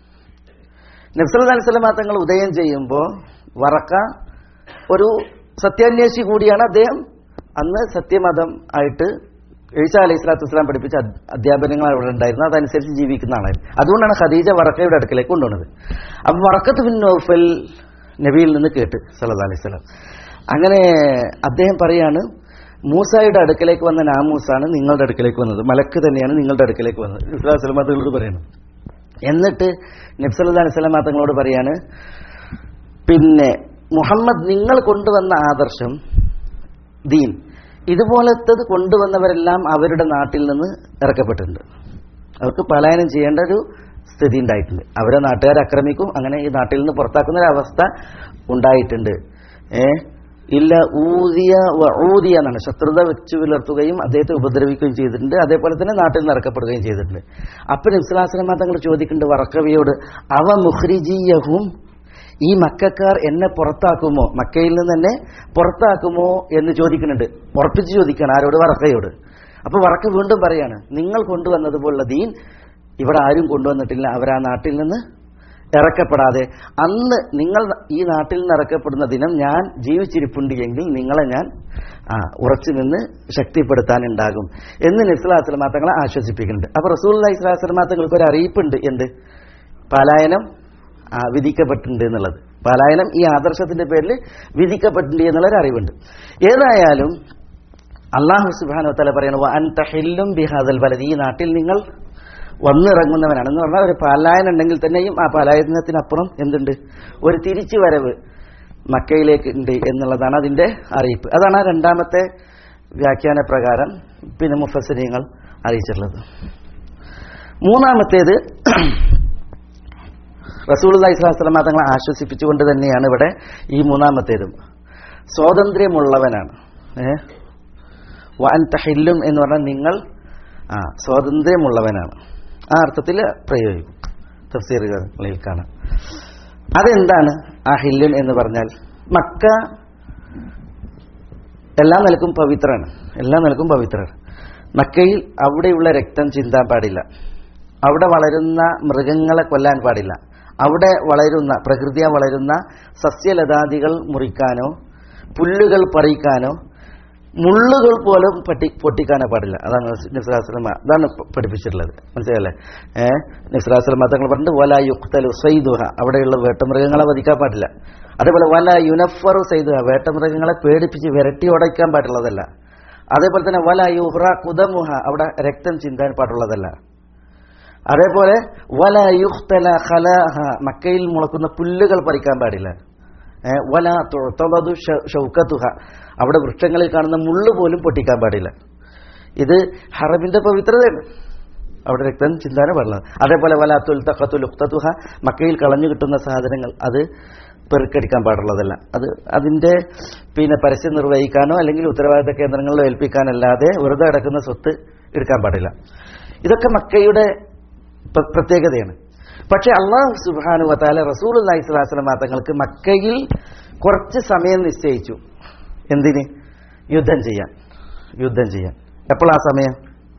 നബ്സൽ അലിസ്ലാം തങ്ങൾ ഉദയം ചെയ്യുമ്പോൾ വറക്ക ഒരു സത്യാന്വേഷി കൂടിയാണ് അദ്ദേഹം അന്ന് സത്യമതം ആയിട്ട് ഈസ അലൈഹി സ്വലാത്തു വസ്സലാം പഠിപ്പിച്ച അധ്- അധ്യാപനങ്ങൾ അവിടെ ഉണ്ടായിരുന്നു അതനുസരിച്ച് ജീവിക്കുന്ന ആളായിരുന്നു അതുകൊണ്ടാണ് ഖദീജ വറക്കയുടെ അടുക്കലേക്ക് കൊണ്ടുവന്നത് അപ്പൊ വറക്കത്ത് ബിൻ നൗഫൽ നബിയിൽ നിന്ന് കേട്ട് സല്ലല്ലാഹു അലൈഹി സ്വലാം അങ്ങനെ അദ്ദേഹം പറയാണ് മൂസായുടെ അടുക്കലേക്ക് വന്ന നാമൂസാണ് നിങ്ങളുടെ അടുക്കലേക്ക് വന്നത് മലക്ക് തന്നെയാണ് നിങ്ങളുടെ അടുക്കലേക്ക് വന്നത് ഇസ്ലാസ്ലമാത്തോട് പറയുന്നത് എന്നിട്ട് നബ്സല്ലാ അലൈഹി സ്വലാം തങ്ങളോട് പറയാണ് പിന്നെ മുഹമ്മദ് നിങ്ങൾ കൊണ്ടുവന്ന ആദർശം ദീൻ ഇതുപോലത്തത് കൊണ്ടുവന്നവരെല്ലാം അവരുടെ നാട്ടിൽ നിന്ന് ഇറക്കപ്പെട്ടിട്ടുണ്ട് അവർക്ക് പലായനം ചെയ്യേണ്ട ഒരു സ്ഥിതി ഉണ്ടായിട്ടുണ്ട് അവരെ നാട്ടുകാർ ആക്രമിക്കും അങ്ങനെ ഈ നാട്ടിൽ നിന്ന് പുറത്താക്കുന്ന ഒരു അവസ്ഥ ഉണ്ടായിട്ടുണ്ട് ഏ ഇല്ല ഊതിയ വ- ഊതിയ എന്നാണ് ശത്രുത വെച്ചു പുലർത്തുകയും അദ്ദേഹത്തെ ഉപദ്രവിക്കുകയും ചെയ്തിട്ടുണ്ട് അതേപോലെ തന്നെ നാട്ടിൽ നിന്ന് ഇറക്കപ്പെടുകയും ചെയ്തിട്ടുണ്ട് അപ്പം ഇസ്ലാസ്ലമ തങ്ങൾ ചോദിക്കുന്നുണ്ട് വറക്കവിയോട് അവ മുഹ്രിജിയഹും ഈ മക്കാർ എന്നെ പുറത്താക്കുമോ മക്കയിൽ നിന്ന് എന്നെ പുറത്താക്കുമോ എന്ന് ചോദിക്കുന്നുണ്ട് ഉറപ്പിച്ച് ചോദിക്കണം ആരോട് വറക്കയോട് അപ്പൊ വറക്ക വീണ്ടും പറയാണ് നിങ്ങൾ കൊണ്ടുവന്നതുപോലുള്ള ദീൻ ഇവിടെ ആരും കൊണ്ടുവന്നിട്ടില്ല അവർ ആ നാട്ടിൽ നിന്ന് ഇറക്കപ്പെടാതെ അന്ന് നിങ്ങൾ ഈ നാട്ടിൽ നിന്ന് ഇറക്കപ്പെടുന്ന ദിനം ഞാൻ ജീവിച്ചിരിപ്പുണ്ട് എങ്കിൽ നിങ്ങളെ ഞാൻ ആ, ഉറച്ചു നിന്ന് ശക്തിപ്പെടുത്താനുണ്ടാകും എന്ന് നിസ്ലാസ്ലമാ തങ്ങളെ ആശ്വസിപ്പിക്കുന്നുണ്ട് അപ്പൊ റസൂൽ ഇസ്ലാസ്ലമാ തങ്ങൾക്ക് ഒരു അറിയിപ്പുണ്ട് എന്ത് പലായനം ആ, വിധിക്കപ്പെട്ടിട്ടുണ്ട് എന്നുള്ളത് പലായനം ഈ ആദർശത്തിന്റെ പേരിൽ വിധിക്കപ്പെട്ടിട്ടുണ്ട് എന്നുള്ളൊരു അറിവുണ്ട് ഏതായാലും അള്ളാഹു സുബാനോ തല പറയുന്നത് അൻതഹില്ലും ബിഹാദൽ ബലദ് ഈ നാട്ടിൽ നിങ്ങൾ വന്നിറങ്ങുന്നവനാണ് എന്ന് പറഞ്ഞാൽ ഒരു പലായനം ഉണ്ടെങ്കിൽ തന്നെയും ആ പലായനത്തിനപ്പുറം എന്തുണ്ട് ഒരു തിരിച്ചു വരവ് മക്കയിലേക്ക് ഉണ്ട് എന്നുള്ളതാണ് അതിന്റെ അറിയിപ്പ് അതാണ് ആ രണ്ടാമത്തെ വ്യാഖ്യാന പ്രകാരം പിന്നെ മുഫസരിങ്ങൾ അറിയിച്ചിട്ടുള്ളത് മൂന്നാമത്തേത് റസൂൽ ഇസ്ലാസ്ലമ തങ്ങളെ ആശ്വസിപ്പിച്ചുകൊണ്ട് തന്നെയാണ് ഇവിടെ ഈ മൂന്നാമത്തേതും സ്വാതന്ത്ര്യമുള്ളവനാണ് ഏ വൻ തഹില്ലും എന്ന് പറഞ്ഞാൽ നിങ്ങൾ ആ സ്വാതന്ത്ര്യമുള്ളവനാണ് ആ അർത്ഥത്തിൽ പ്രയോഗിക്കും തഫ്സീറുകളിൽ കാണാം അതെന്താണ് ആ ഹില്ലുൻ എന്ന് പറഞ്ഞാൽ മക്ക എല്ലാ നിലക്കും പവിത്രമാണ് എല്ലാ നിലക്കും പവിത്രമാണ് മക്കയിൽ അവിടെയുള്ള രക്തം ചിന്താൻ പാടില്ല അവിടെ വളരുന്ന മൃഗങ്ങളെ കൊല്ലാൻ പാടില്ല അവിടെ വളരുന്ന പ്രകൃതിയ വളരുന്ന സസ്യലതാദികൾ മുറിക്കാനോ പുല്ലുകൾ പറിക്കാനോ മുള്ളുകൾ പോലും പട്ടി പൊട്ടിക്കാനോ പാടില്ല അതാണ് നിസ്രാസ്ലമ അതാണ് പ- പഠിപ്പിച്ചിട്ടുള്ളത് മനസ്സിലല്ലേ ഏഹ് നിസ്രാസ്ലമ തങ്ങൾ പറഞ്ഞിട്ട് വല യുക്തലു സൈദുഹ അവിടെയുള്ള വേട്ടമൃഗങ്ങളെ വധിക്കാൻ പാടില്ല അതേപോലെ വല യുനഫറു സൈദുഹ വേട്ടമൃഗങ്ങളെ പേടിപ്പിച്ച് വിരട്ടി ഉടയ്ക്കാൻ പാടുള്ളതല്ല അതേപോലെ തന്നെ വല യുഹ്റ കുദമുഹ അവിടെ രക്തം ചിന്താൻ പാടുള്ളതല്ല അതേപോലെ വല യുഖ്തല ഖലാഹ മക്കയിൽ മുളക്കുന്ന പുല്ലുകൾ പറിക്കാൻ പാടില്ല ഏ, വല തുഴത്തതു ഷൗക്കത്തുഹ അവിടെ വൃക്ഷങ്ങളിൽ കാണുന്ന മുള്ളു പോലും പൊട്ടിക്കാൻ പാടില്ല ഇത് ഹറമിന്റെ പവിത്രതയാണ് അവിടെ രക്തം ചിന്താന പാടില്ല അതേപോലെ വല തുൽത്തഖത്തുൽ ഉഖ്തതുഹ മക്കയിൽ കളഞ്ഞു കിട്ടുന്ന സാധനങ്ങൾ അത് പെറുക്കടിക്കാൻ പാടുള്ളതല്ല അത് അതിന്റെ പിന്നെ പരസ്യം നിർവഹിക്കാനോ അല്ലെങ്കിൽ ഉത്തരവാദിത്ത കേന്ദ്രങ്ങളിലോ ഏൽപ്പിക്കാനല്ലാതെ വെറുതെ കിടക്കുന്ന സ്വത്ത് എടുക്കാൻ പാടില്ല ഇതൊക്കെ മക്കയുടെ പ്ര- പ്രത്യേകതയാണ് പക്ഷെ അള്ളാഹു സുബാനു വത്താല റസൂൽ അള്ളാഹി സ്വലാസ്ലം തങ്ങൾക്ക് മക്കയിൽ കുറച്ച് സമയം നിശ്ചയിച്ചു എന്തിന് യുദ്ധം ചെയ്യാൻ യുദ്ധം ചെയ്യാൻ എപ്പോഴാ സമയം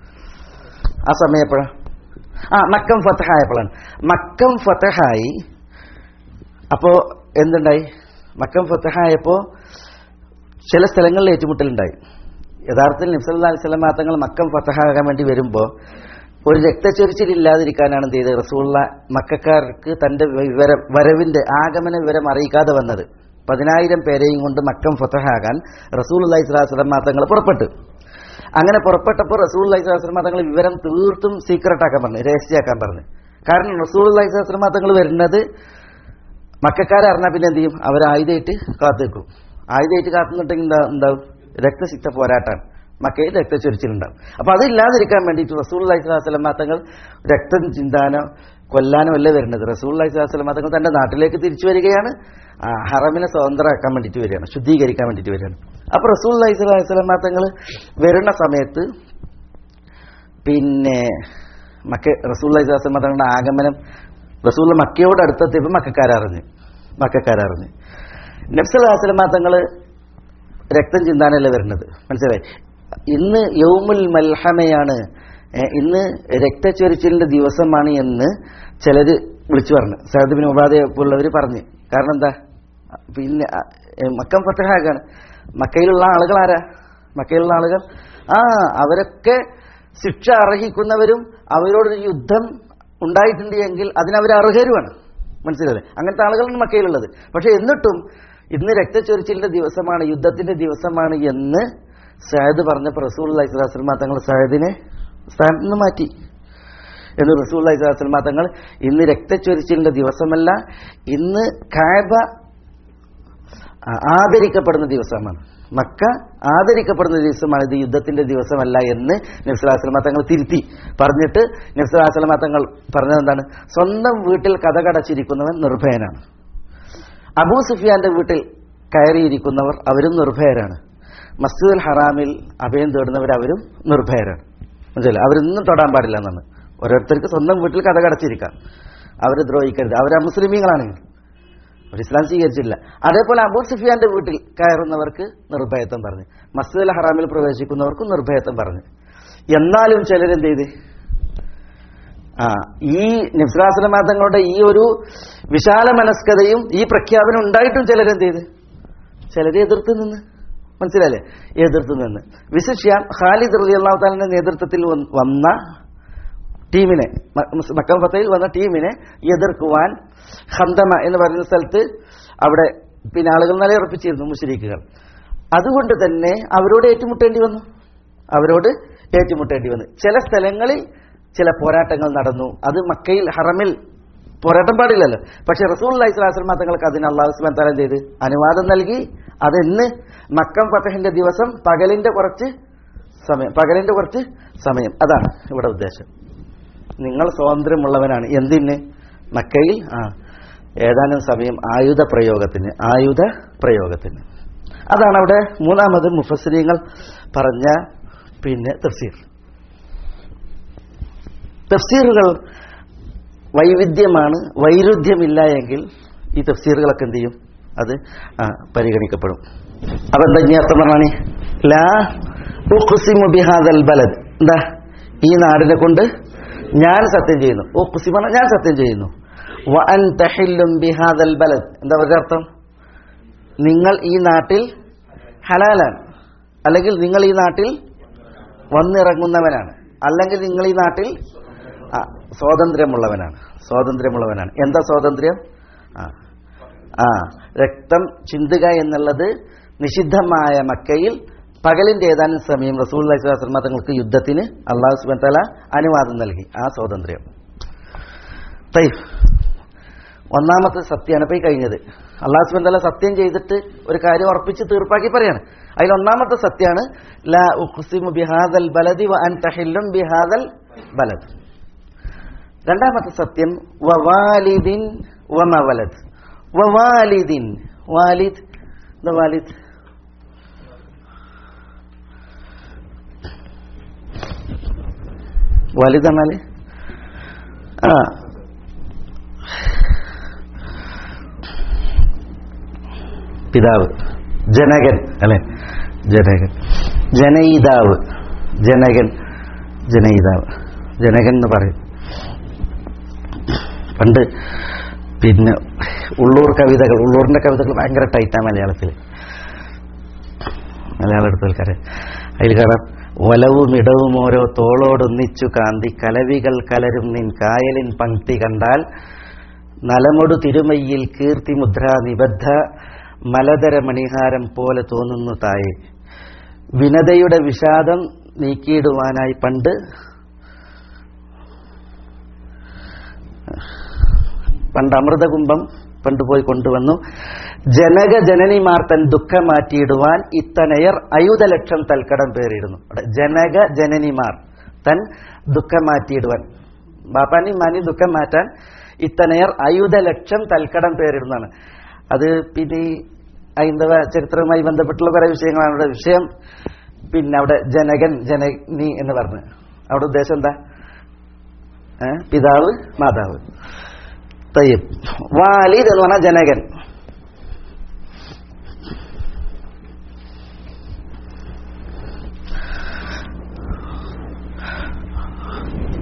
ആ സമയം എപ്പോഴാ ആ മക്കം ഫത്തഹായപ്പോഴാണ് മക്കം ഫത്തഹായി അപ്പോ എന്തുണ്ടായി മക്കം ഫത്തഹായപ്പോ ചില സ്ഥലങ്ങളിൽ ഏറ്റുമുട്ടലുണ്ടായി യഥാർത്ഥത്തിൽ നിഫ്സല്ലാ അലിസ്ലാം തങ്ങൾ മക്കം ഫത്തഹാകാൻ വേണ്ടി വരുമ്പോൾ ഒരു രക്തച്ചൊരിച്ചിലില്ലാതിരിക്കാനാണ് എന്ത് ചെയ്തത് റസൂള്ള മക്കാർക്ക് തന്റെ വിവരം വരവിന്റെ ആഗമന വിവരം അറിയിക്കാതെ വന്നത് പതിനായിരം പേരെയും കൊണ്ട് മക്കം ഫത്തഹാകാൻ റസൂൽ അള്ളഹി സ്വലാസ്ലം തങ്ങൾ പുറപ്പെട്ടു അങ്ങനെ പുറപ്പെട്ടപ്പോൾ റസൂൽ അള്ളഹി സ്വലാസ്ലം തങ്ങൾ വിവരം തീർത്തും സീക്രട്ട് ആക്കാൻ പറഞ്ഞു രഹസ്യമാക്കാൻ പറഞ്ഞു കാരണം റസൂൽ അള്ളഹി സ്വലാസ്ലം തങ്ങൾ വരുന്നത് മക്കാരെ അറിഞ്ഞാൽ പിന്നെ എന്ത് ചെയ്യും അവർ ആയുധമായിട്ട് കാത്തുവെക്കും ആയുധമായിട്ട് കാത്തുനിട്ടുണ്ടെങ്കിൽ എന്താ എന്താവും രക്തസിക്ത പോരാട്ടാണ് മക്കയിൽ രക്തച്ചൊരിച്ചിലുണ്ടാവും അപ്പൊ അതില്ലാതിരിക്കാൻ വേണ്ടിയിട്ട് റസൂൽ അലൈഹിസ്ലാം തങ്ങൾ രക്തം ചിന്താനോ കൊല്ലാനോ അല്ല വരുന്നത് റസൂൽ അലൈഹിസ്ലാം തങ്ങൾ തന്റെ നാട്ടിലേക്ക് തിരിച്ചു വരികയാണ് ആ, ഹറമിനെ സ്വതന്ത്രമാക്കാൻ വേണ്ടിയിട്ട് വരികയാണ് ശുദ്ധീകരിക്കാൻ വേണ്ടിയിട്ട് വരികയാണ് അപ്പൊ റസൂൽ അലൈഹിസ്ലാം തങ്ങൾ വരുന്ന സമയത്ത് പിന്നെ മക്ക റസൂൽ അലൈഹിസ്ലാം തങ്ങളുടെ ആഗമനം റസൂൽ മക്കയോട് അടുത്തെത്തിയപ്പോൾ മക്കാരറിഞ്ഞ് മക്കാരറിഞ്ഞ് നബ്സലാസ്ലമ തങ്ങൾ രക്തം ചിന്താനല്ല വരുന്നത് മനസ്സിലായി ഇന്ന് യൗമുൽ മൽഹമയാണ് ഏ, ഇന്ന് രക്തച്ചൊരിച്ചിലിന്റെ ദിവസമാണ് എന്ന് ചിലര് വിളിച്ചു പറഞ്ഞു സഹദബിൻ ഉപാധയെ പോലുള്ളവർ പറഞ്ഞു കാരണം എന്താ പിന്നെ അ, ഏ, മക്കം ഫത്തഹാകാണ് മക്കയിലുള്ള ആളുകൾ ആരാ മക്കയിലുള്ള ആളുകൾ ആ അവരൊക്കെ ശിക്ഷ അർഹിക്കുന്നവരും അവരോടൊരു യുദ്ധം ഉണ്ടായിട്ടുണ്ട് എങ്കിൽ അതിനവർ അർഹരുമാണ് മനസ്സിലല്ലേ അങ്ങനത്തെ ആളുകളാണ് മക്കയിലുള്ളത് പക്ഷെ എന്നിട്ടും ഇന്ന് രക്തച്ചൊരിച്ചിലിന്റെ ദിവസമാണ് യുദ്ധത്തിന്റെ ദിവസമാണ് എന്ന് സയദ് പറഞ്ഞപ്പോൾ റസൂൽ അലൈഹിസ്ലാസ്ലമ തങ്ങൾ സയദിനെ സ്ഥാനത്ത് നിന്ന് മാറ്റി എന്ന് റസൂൽ അലൈഹിസ്ലാസ്ലമ തങ്ങൾ ഇന്ന് രക്തച്ചൊരിച്ചിലിന്റെ ദിവസമല്ല ഇന്ന് കാബ ആ, ആദരിക്കപ്പെടുന്ന ദിവസമാണ് മക്ക ആദരിക്കപ്പെടുന്ന ദിവസമാണ് ഇത് യുദ്ധത്തിന്റെ ദിവസമല്ല എന്ന് നബ്സുലാസ്ലമ തങ്ങൾ തിരുത്തി പറഞ്ഞിട്ട് നബ്സുലാസ്ലമ തങ്ങൾ പറഞ്ഞത് എന്താണ് സ്വന്തം വീട്ടിൽ കഥ കടച്ചിരിക്കുന്നവൻ നിർഭയനാണ് അബൂ സുഫിയാന്റെ വീട്ടിൽ കയറിയിരിക്കുന്നവർ അവരും നിർഭയരാണ് മസ്ജിദുൽ ഹറാമിൽ അഭയം തേടുന്നവർ അവരും നിർഭയരാണ് മനസ്സിലായി അവരൊന്നും തൊടാൻ പാടില്ല എന്നാണ് ഓരോരുത്തർക്ക് സ്വന്തം വീട്ടിൽ കഥ കടച്ചിരിക്കാം അവരെ ദ്രോഹിക്കരുത് അവർ മുസ്ലിമീങ്ങളാണെങ്കിൽ അവർ ഇസ്ലാം സ്വീകരിച്ചില്ല അതേപോലെ അബൂ സുഫിയാന്റെ വീട്ടിൽ കയറുന്നവർക്ക് നിർഭയത്വം പറഞ്ഞു മസ്ജിദുൽ ഹറാമിൽ പ്രവേശിക്കുന്നവർക്കും നിർഭയത്വം പറഞ്ഞു എന്നാലും ചിലരെന്ത് ചെയ്ത് ആ ഈ നിസ്ലാസ്ലമ തങ്ങളുടെ ഈ ഒരു വിശാല മനസ്കതയും ഈ പ്രഖ്യാപനം ഉണ്ടായിട്ടും ചിലരെന്ത് ചെയ്ത് ചിലരെ എതിർത്ത് നിന്ന് മനസ്സിലല്ലേ എതിർത്ത് നിന്ന് വിശിഷ്യ ഖാലിദ് റലി അള്ളാഹു താലിന്റെ നേതൃത്വത്തിൽ വന്ന് വന്ന ടീമിനെ മ- മുസ്- മക്കം ഫത്തയിൽ വന്ന ടീമിനെ എതിർക്കുവാൻ ഹന്തമ എന്ന് പറയുന്ന സ്ഥലത്ത് അവിടെ പിന്നെ ആളുകൾ നിലയുറപ്പിച്ചിരുന്നു മുഷരീഖുകൾ അതുകൊണ്ട് തന്നെ അവരോട് ഏറ്റുമുട്ടേണ്ടി വന്നു അവരോട് ഏറ്റുമുട്ടേണ്ടി വന്നു ചില സ്ഥലങ്ങളിൽ ചില പോരാട്ടങ്ങൾ നടന്നു അത് മക്കയിൽ ഹറമിൽ പോരാട്ടം പാടില്ലല്ലോ പക്ഷെ റസൂൽ അലൈഹി സ്വലാസ്ലമ തങ്ങൾക്ക് അതിന് അള്ളാഹു സുബാൻ തലം ചെയ്ത് അനുവാദം നൽകി അതെന്ന് മക്കം ഫത്തഹിന്റെ ദിവസം പകലിന്റെ കുറച്ച് സമയം പകലിന്റെ കുറച്ച് സമയം അതാണ് ഇവിടെ ഉദ്ദേശം നിങ്ങൾ സ്വാതന്ത്ര്യമുള്ളവനാണ് എന്തിന് മക്കയിൽ ആ ഏതാനും സമയം ആയുധ പ്രയോഗത്തിന് ആയുധ പ്രയോഗത്തിന് അതാണ് അവിടെ മൂന്നാമത് മുഫസ്സിരിങ്ങൾ പറഞ്ഞ പിന്നെ തഫ്സീർ തഫ്സീറുകൾ വൈവിധ്യമാണ് വൈരുദ്ധ്യമില്ല എങ്കിൽ ഈ തഫ്സീറുകളൊക്കെ എന്ത് ചെയ്യും അത് ആ, പരിഗണിക്കപ്പെടും അപ്പൊ എന്താ ഇനി അർത്ഥം പറഞ്ഞാണി ലാ ഉഖ്സിമു ബിഹാദൽ ബലദ് എന്താ ഈ നാടിനെ കൊണ്ട് ഞാൻ സത്യം ചെയ്യുന്നു ഉഖ്സിമ പറഞ്ഞാൽ ഞാൻ സത്യം ചെയ്യുന്നു വ അൻ തഹില്ലും ബിഹാദൽ ബലദ് എന്താ പറയുക അർത്ഥം നിങ്ങൾ ഈ നാട്ടിൽ ഹലാലാണ് അല്ലെങ്കിൽ നിങ്ങൾ ഈ നാട്ടിൽ വന്നിറങ്ങുന്നവനാണ് അല്ലെങ്കിൽ നിങ്ങൾ ഈ നാട്ടിൽ ആ, സ്വാതന്ത്ര്യമുള്ളവനാണ് സ്വാതന്ത്ര്യമുള്ളവനാണ് എന്താ സ്വാതന്ത്ര്യം ആ ആ രക്തം ചിന്തുക എന്നുള്ളത് നിഷിദ്ധമായ മക്കയിൽ പകലിന്റെ ഏതാനും സമയം റസൂൽ അലൈഹിസ്ലാം തങ്ങൾക്ക് യുദ്ധത്തിന് അള്ളാഹു സുബൻ തല അനുവാദം നൽകി ആ സ്വാതന്ത്ര്യം തൈ ഒന്നാമത്തെ സത്യമാണ് ഇപ്പൊ ഈ കഴിഞ്ഞത് അള്ളാഹു സുബൻ തല സത്യം ചെയ്തിട്ട് ഒരു കാര്യം ഉറപ്പിച്ച് തീർപ്പാക്കി പറയാണ് അതിൽ ഒന്നാമത്തെ സത്യമാണ് ലാ ഉഖ്സിമു ബിഹാദൽ ബലദി വ അൻ തഹില്ലും ബിഹാദൽ ബലദ് രണ്ടാമത്തെ സത്യം വവാലിദിൻ വമവലദ് വവാലിദിൻ വാലിദ് എന്താ വാലിദ് വാലിദ് എന്നാല് ആ പിതാവ് ജനകൻ അല്ലെ ജനകൻ ജനയിതാവ് ജനകൻ ജനയിതാവ് ജനകൻ എന്ന് പറയും പണ്ട് പിന്നെ ഉള്ളൂർ കവിതകൾ ഉള്ളൂരിന്റെ കവിതകൾ ഭയങ്കര ടൈറ്റാണ് മലയാളത്തിൽ മലയാളം എടുത്തൽക്കാരെ അതിൽ കാണാം ഒലവും ഇടവും ഓരോ തോളോടൊന്നിച്ചു കാന്തി കലവികൾ കലരും നിൻ കായലിൻ പങ്ക്തി കണ്ടാൽ നലമൊടു തിരുമയ്യിൽ കീർത്തി മുദ്ര നിബദ്ധ മലതര മണിഹാരം പോലെ തോന്നുന്നു തായെ വിനതയുടെ വിഷാദം നീക്കിയിടുവാനായി പണ്ട് പണ്ട് അമൃതകുംഭം പണ്ടുപോയി കൊണ്ടുവന്നു ജനക ജനനിമാർ തൻ ദുഃഖം മാറ്റിയിടുവാൻ ഇത്തനയർ അയുധലക്ഷം തൽക്കടം പേരിടുന്നു അവിടെ ജനക ജനനിമാർ തൻ ദുഃഖം മാറ്റിയിടുവാൻ ബാപ്പാനി മാനി ദുഃഖം മാറ്റാൻ ഇത്തനയർ അയുധലക്ഷം തൽക്കടം പേരിടുന്നതാണ് അത് പിന്നെ ഈ ഹൈന്ദവ ചരിത്രവുമായി ബന്ധപ്പെട്ടുള്ള കുറെ വിഷയങ്ങളാണ് അവിടെ വിഷയം പിന്നെ അവിടെ ജനകൻ ജനനി എന്ന് പറഞ്ഞു അവിടെ ഉദ്ദേശം എന്താ ഏ? പിതാവ് മാതാവ് തയ്യബ് വാലിദ് എന്ന് പറഞ്ഞാൽ ജനകൻ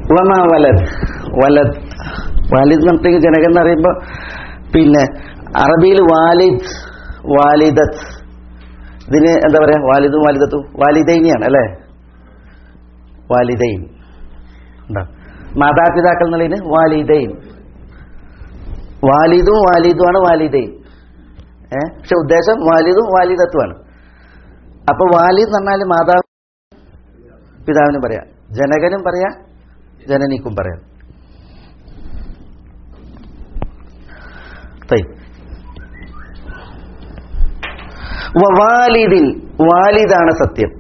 വമ വലത് വലത് വാലിദ് എന്ന് പറഞ്ഞിട്ടുണ്ടെങ്കിൽ ജനകൻ എന്ന് പറയുമ്പോൾ പിന്നെ അറബിയിൽ വാലിദ് വാലിദത്ത് ഇതിന് എന്താ പറയാ വാലിദും വാലിദത്തും വാലിദൈനിയാണ് അല്ലേ വാലിദൈൻ ഉണ്ടോ മാതാപിതാക്കൾ എന്നുള്ളതിന് വാലിദൈൻ വാലിദും വാലിദുമാണ് വാലിദൈൻ ഏ പക്ഷെ ഉദ്ദേശം വാലിദും വാലിദത്തുമാണ് അപ്പൊ വാലിദ് എന്ന് പറഞ്ഞാൽ മാതാവ് പിതാവിനും പറയാം ജനകനും പറയാം ജനനിക്കും പറയാം തൈ വാലിദിൻ വാലിദാണ് സത്യം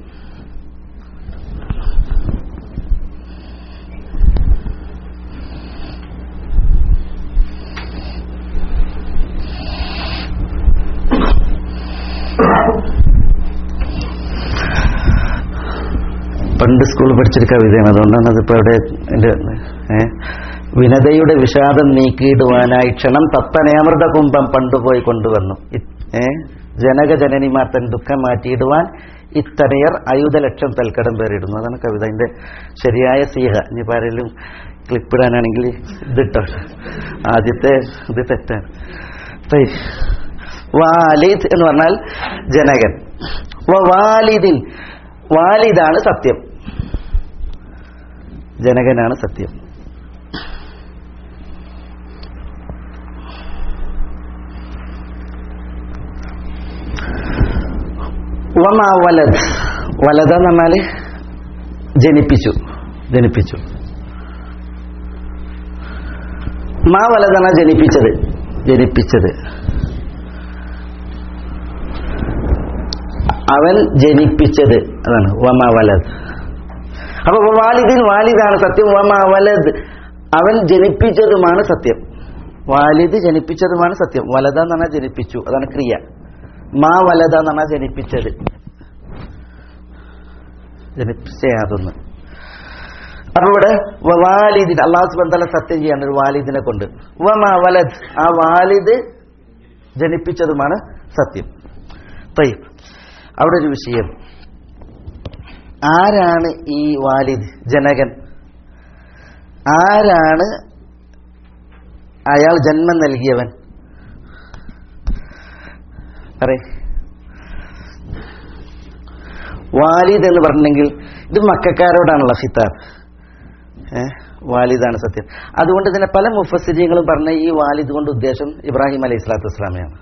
പണ്ട് സ്കൂളിൽ പഠിച്ചൊരു കവിതയാണ് അതുകൊണ്ടാണ് അതിപ്പോ അവിടെ എൻ്റെ ഏ വിനതയുടെ വിഷാദം നീക്കിയിടുവാനായി ക്ഷണം തത്തനേമൃത കുംഭം പണ്ടുപോയി കൊണ്ടുവന്നു ഇ- ഏ ജനക ജനനിമാർ തൻ ദുഃഖം മാറ്റിയിടുവാൻ ഇത്തനയർ അയുധ ലക്ഷം തൽക്കടം പേരിടുന്നു അതാണ് കവിത അതിന്റെ ശരിയായ സീഹ ഇനി ആരെങ്കിലും ക്ലിപ്പിടാനാണെങ്കിൽ ഇതിട്ടോ ആദ്യത്തെ ഇത് തെറ്റാണ് തൈ. വാലിദ് എന്ന് പറഞ്ഞാൽ ജനകൻ വ വാലിദിൻ വാലിദാണ് സത്യം ജനകനാണ് സത്യം വമാ വലത് വലത എന്ന് പറഞ്ഞാല് ജനിപ്പിച്ചു ജനിപ്പിച്ചു മാ വലതാണ് ജനിപ്പിച്ചത് ജനിപ്പിച്ചത് അവൻ ജനിപ്പിച്ചത് അതാണ് വമാ വലത് അപ്പൊ വാലിദിൻ വാലിദാണ് സത്യം വമാ വലത് അവൻ ജനിപ്പിച്ചതുമാണ് സത്യം വാലിദ് ജനിപ്പിച്ചതുമാണ് സത്യം വലത എന്ന് പറഞ്ഞാൽ ജനിപ്പിച്ചു അതാണ് ക്രിയ മാ വലത എന്ന് പറഞ്ഞാൽ ജനിപ്പിച്ചത് ജനിപ്പിച്ച അതൊന്ന് അപ്പൊ ഇവിടെ വാലിദിൻ അള്ളാഹു സുബന്ധല സത്യം ചെയ്യാണ് ഒരു വാലിദിനെ കൊണ്ട് വമാ വലത് ആ വാലിദ് ജനിപ്പിച്ചതുമാണ് സത്യം തയ്യബ് അവിടെ ഒരു വിഷയം ആരാണ് ഈ വാലിദ് ജനകൻ ആരാണ് അയാൾ ജന്മം നൽകിയവൻ പറയ വാലിദ് എന്ന് പറഞ്ഞെങ്കിൽ ഇത് മക്കാരോടാണല്ലോ ഹിതാബ് ഏ വാലിദാണ് സത്യം അതുകൊണ്ട് തന്നെ പല മുഫസിരിയങ്ങളും പറഞ്ഞ ഈ വാലിദ് കൊണ്ട് ഉദ്ദേശം ഇബ്രാഹിം അലൈഹി സ്വലാത്തു വസ്സലാമയാണ്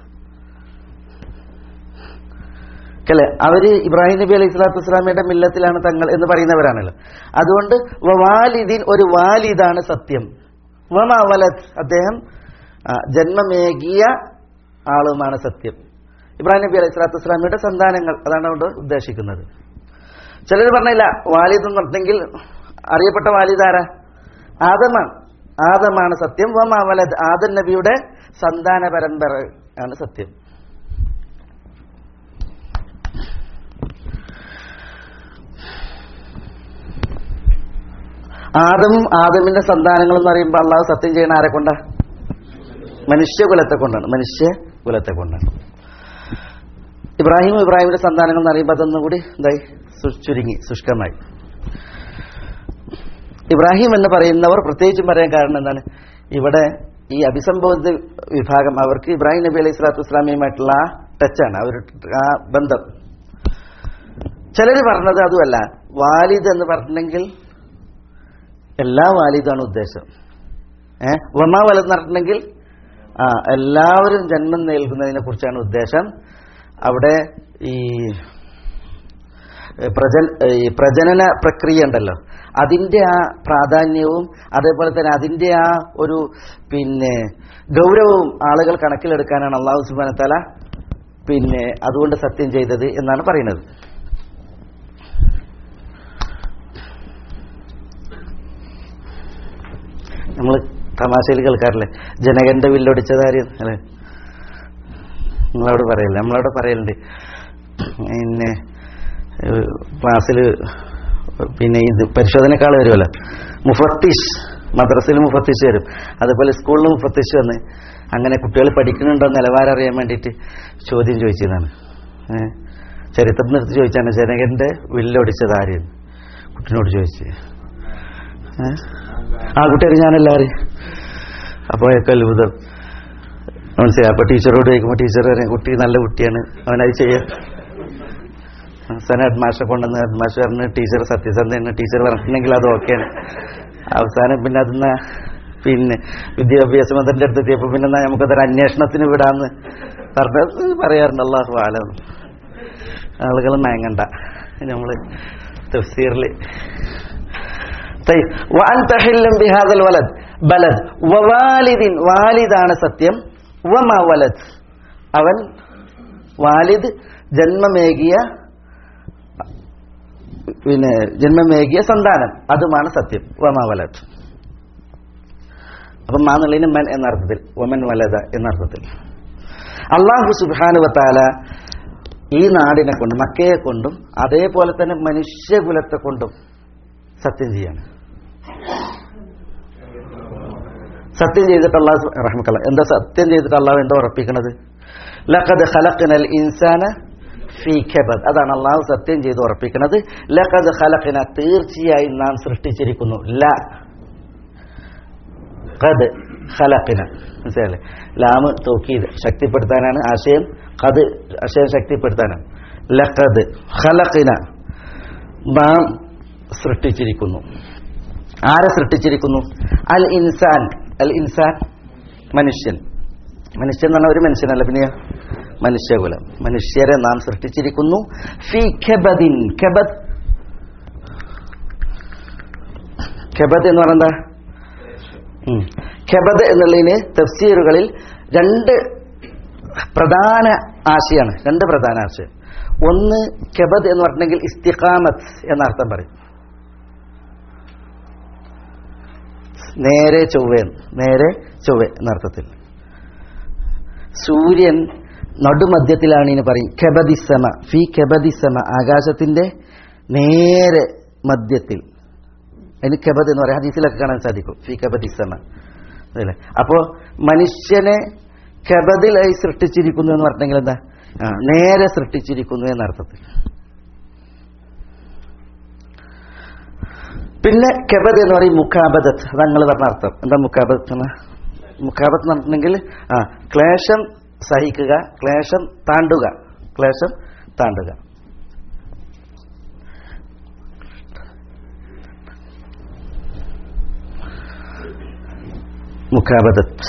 അല്ലെ അവര് ഇബ്രാഹിം നബി അലൈഹി സ്വലാത്തു വസ്സലാമയുടെ മില്ലത്തിലാണ് തങ്ങൾ എന്ന് പറയുന്നവരാണല്ലോ അതുകൊണ്ട് വാലിദിൻ ഒരു വാലിദാണ് സത്യം വമ വലത് അദ്ദേഹം ആ, ജന്മമേകിയ ആളുമാണ് സത്യം ഇബ്രാഹിം നബി അലൈഹി സ്വലാത്തു വസ്സലാമയുടെ സന്താനങ്ങൾ അതാണ് അവിടെ ഉദ്ദേശിക്കുന്നത് ചിലർ പറഞ്ഞില്ല വാലിദ് എന്ന് പറഞ്ഞെങ്കിൽ അറിയപ്പെട്ട വാലിദ് ആരാ ആദമാണ് ആദമാണ് സത്യം വമ വലത് ആദം നബിയുടെ സന്താന പരമ്പര ആണ് സത്യം ആദമും ആദമിന്റെ സന്താനങ്ങൾ എന്ന് പറയുമ്പോൾ അള്ളാഹു സത്യം ചെയ്യണ ആരെ കൊണ്ടാ മനുഷ്യകുലത്തെ കൊണ്ടാണ് മനുഷ്യകുലത്തെ കൊണ്ടാണ് ഇബ്രാഹിം ഇബ്രാഹിമിന്റെ സന്താനങ്ങൾ എന്ന് പറയുമ്പോൾ അതൊന്നും കൂടി എന്തായി സു- ചുരുങ്ങി ശുഷ്കമായി ഇബ്രാഹിം എന്ന് പറയുന്നവർ പ്രത്യേകിച്ചും പറയാൻ കാരണം എന്താണ് ഇവിടെ ഈ അഭിസംബോധിത വിഭാഗം അവർക്ക് ഇബ്രാഹിം നബി അലൈഹി സ്വലാത്തു വസ്സലാമിയുമായിട്ടുള്ള ആ ടച്ചാണ് അവർ ആ ബന്ധം ചിലർ പറഞ്ഞത് അതുമല്ല വാലിദ് എന്ന് പറഞ്ഞെങ്കിൽ എല്ലാ വാലിദാണ് ഉദ്ദേശം ഏ വമാ വലത് നടത്തണമെങ്കിൽ ആ എല്ലാവരും ജന്മം നൽകുന്നതിനെ കുറിച്ചാണ് ഉദ്ദേശം അവിടെ ഈ ഏ, പ്രജൻ ഈ പ്രജനന പ്രക്രിയ ഉണ്ടല്ലോ അതിന്റെ ആ പ്രാധാന്യവും അതേപോലെ തന്നെ അതിന്റെ ആ ഒരു പിന്നെ ഗൗരവവും ആളുകൾ കണക്കിലെടുക്കാനാണ് അള്ളാഹു സുബാന തല പിന്നെ അതുകൊണ്ട് സത്യം ചെയ്തത് എന്നാണ് പറയുന്നത് നമ്മൾ തമാശയിൽ കേൾക്കാറില്ലേ ജനകന്റെ വില്ലൊടിച്ചതാര് അല്ലേ നിങ്ങളവിടെ പറയില്ല നമ്മളവിടെ പറയലുണ്ട് പിന്നെ ക്ലാസ്സിൽ പിന്നെ ഇത് പരിശോധനക്കാൾ വരുമല്ലോ മുഫത്തിഷ് മദ്രസയിൽ മുഫത്തിഷ് വരും അതുപോലെ സ്കൂളിൽ മുഫത്തിഷ് വന്ന് അങ്ങനെ കുട്ടികൾ പഠിക്കുന്നുണ്ടോ നിലവാരം അറിയാൻ വേണ്ടിയിട്ട് ചോദ്യം ചോദിച്ചതാണ് ഏഹ് ചരിത്രത്തിൽ നിർത്തി ചോദിച്ചാണ് ജനകന്റെ വില്ലൊടിച്ചത് ആര് കുട്ടിനോട് ചോദിച്ചു ഏ? ആ കുട്ടിയൊക്കെ ഞാനെല്ലാവരും അപ്പോഴൊക്കെ അത്ഭുതം മനസ്സിലായി അപ്പൊ ടീച്ചറോട് ചോദിക്കുമ്പോൾ ടീച്ചർ പറയും കുട്ടി നല്ല കുട്ടിയാണ് അവനത് ചെയ്യാം അവസാനം ഹെഡ് മാസ്റ്റർ കൊണ്ടുവന്ന് ഹെഡ് മാസ്റ്റർ പറഞ്ഞ് ടീച്ചർ സത്യസന്ധയാണ് ടീച്ചർ പറഞ്ഞിട്ടുണ്ടെങ്കിൽ അത് ഓക്കെയാണ് അവസാനം പിന്നെ അതിന്ന് പിന്നെ വിദ്യാഭ്യാസ മന്ത്രിന്റെ അടുത്ത് എത്തിയപ്പോൾ പിന്നെ എന്നാ നമുക്കതൊരു അന്വേഷണത്തിന് വിടാന്ന് പറഞ്ഞത് പറയാറുണ്ട് അള്ളാഹു ആലം ആളുകൾ മയങ്ങണ്ട നമ്മള് തഫ്സീറിൽ طيب وأنت حل بهذا الولد بلد ووالد വാലിദാണ് സത്യം വമ വലത് അവൻ വാലിദ് ജന്മമേകിയ പിന്നെ ജന്മമേകിയ സന്താനം അതുമാണ് സത്യം വമ വലത് അപ്പം മാന്നുള്ളതിന് മൻ എന്നർത്ഥത്തിൽ വമൻ വലത എന്നർത്ഥത്തിൽ അള്ളാഹു സുബാനുവത്താല ഈ നാടിനെ കൊണ്ടും മക്കയെ കൊണ്ടും അതേപോലെ തന്നെ മനുഷ്യകുലത്തെ കൊണ്ടും സത്യം ചെയ്യാണ് സത്യം ചെയ്തിട്ട് അള്ളാഹു റഹ്മക്കല്ല എന്താ സത്യം ചെയ്തിട്ട് അള്ളാഹു എന്താ ഉറപ്പിക്കുന്നത് ലഖദ് ഖലഖ്നൽ ഇൻസാന ഫീ ഖബദ് അതാണ് അള്ളാഹു സത്യം ചെയ്ത് ഉറപ്പിക്കുന്നത് ലഖദ് ഖലഖ്ന തീർച്ചയായും നാം സൃഷ്ടിച്ചിരിക്കുന്നു ല ഖദ് ഖലഖ്ന മനസ്സിലായില്ലേ ലാമ് തൗക്കീദ് ശക്തിപ്പെടുത്താനാണ് ആശയം ഖദ് ആശയം ശക്തിപ്പെടുത്താനാണ് ലഖദ് ഖലഖ്ന നാം സൃഷ്ടിച്ചിരിക്കുന്നു ആരെ സൃഷ്ടിച്ചിരിക്കുന്നു അൽ ഇൻസാൻ അൽ ഇൻസാൻ മനുഷ്യൻ മനുഷ്യൻ എന്ന് പറഞ്ഞാൽ ഒരു മനുഷ്യനല്ല പിന്നെ മനുഷ്യകുലം മനുഷ്യരെ നാം സൃഷ്ടിച്ചിരിക്കുന്നു ഫി ഖബദിൻ ഖബദ് ഖബദ് എന്ന് പറഞ്ഞാൽ ഉം. ഖബദ് എന്നുള്ളതിന് തഫ്സീറുകളിൽ രണ്ട് പ്രധാന ആശയാണ് രണ്ട് പ്രധാന ആശയം ഒന്ന് ഖബദ് എന്ന് പറഞ്ഞിട്ടുണ്ടെങ്കിൽ ഇസ്തിഖാമത്ത് എന്നർത്ഥം പറയും നേരെ ചൊവ്വ നേരെ ചൊവ്വ എന്നർത്ഥത്തിൽ സൂര്യൻ നടുമധ്യത്തിലാണ് ഇനി പറയും ഖബദിസമ ഫി ഖബദിസമ ആകാശത്തിന്റെ നേരെ മധ്യത്തിൽ അതിന് ഖബദ് എന്ന് പറയാം ഹദീസിലൊക്കെ കാണാൻ സാധിക്കും ഫി ഖബദിസമ അതല്ലേ അപ്പോ മനുഷ്യനെ ഖബദിലായി സൃഷ്ടിച്ചിരിക്കുന്നു എന്ന് പറഞ്ഞെങ്കിൽ എന്താ ആ, നേരെ സൃഷ്ടിച്ചിരിക്കുന്നു എന്നർത്ഥത്തിൽ പിന്നെ കെബദ് എന്ന് പറയും മുഖാബദത്ത് അത് നിങ്ങൾ പറഞ്ഞ അർത്ഥം എന്താ മുഖാബദത്ത് എന്ന് മുഖാബത്ത് എന്ന് പറഞ്ഞിട്ടുണ്ടെങ്കിൽ ആ ക്ലേശം സഹിക്കുക ക്ലേശം താണ്ടുക ക്ലേശം താണ്ടുക മുഖാബദത്ത്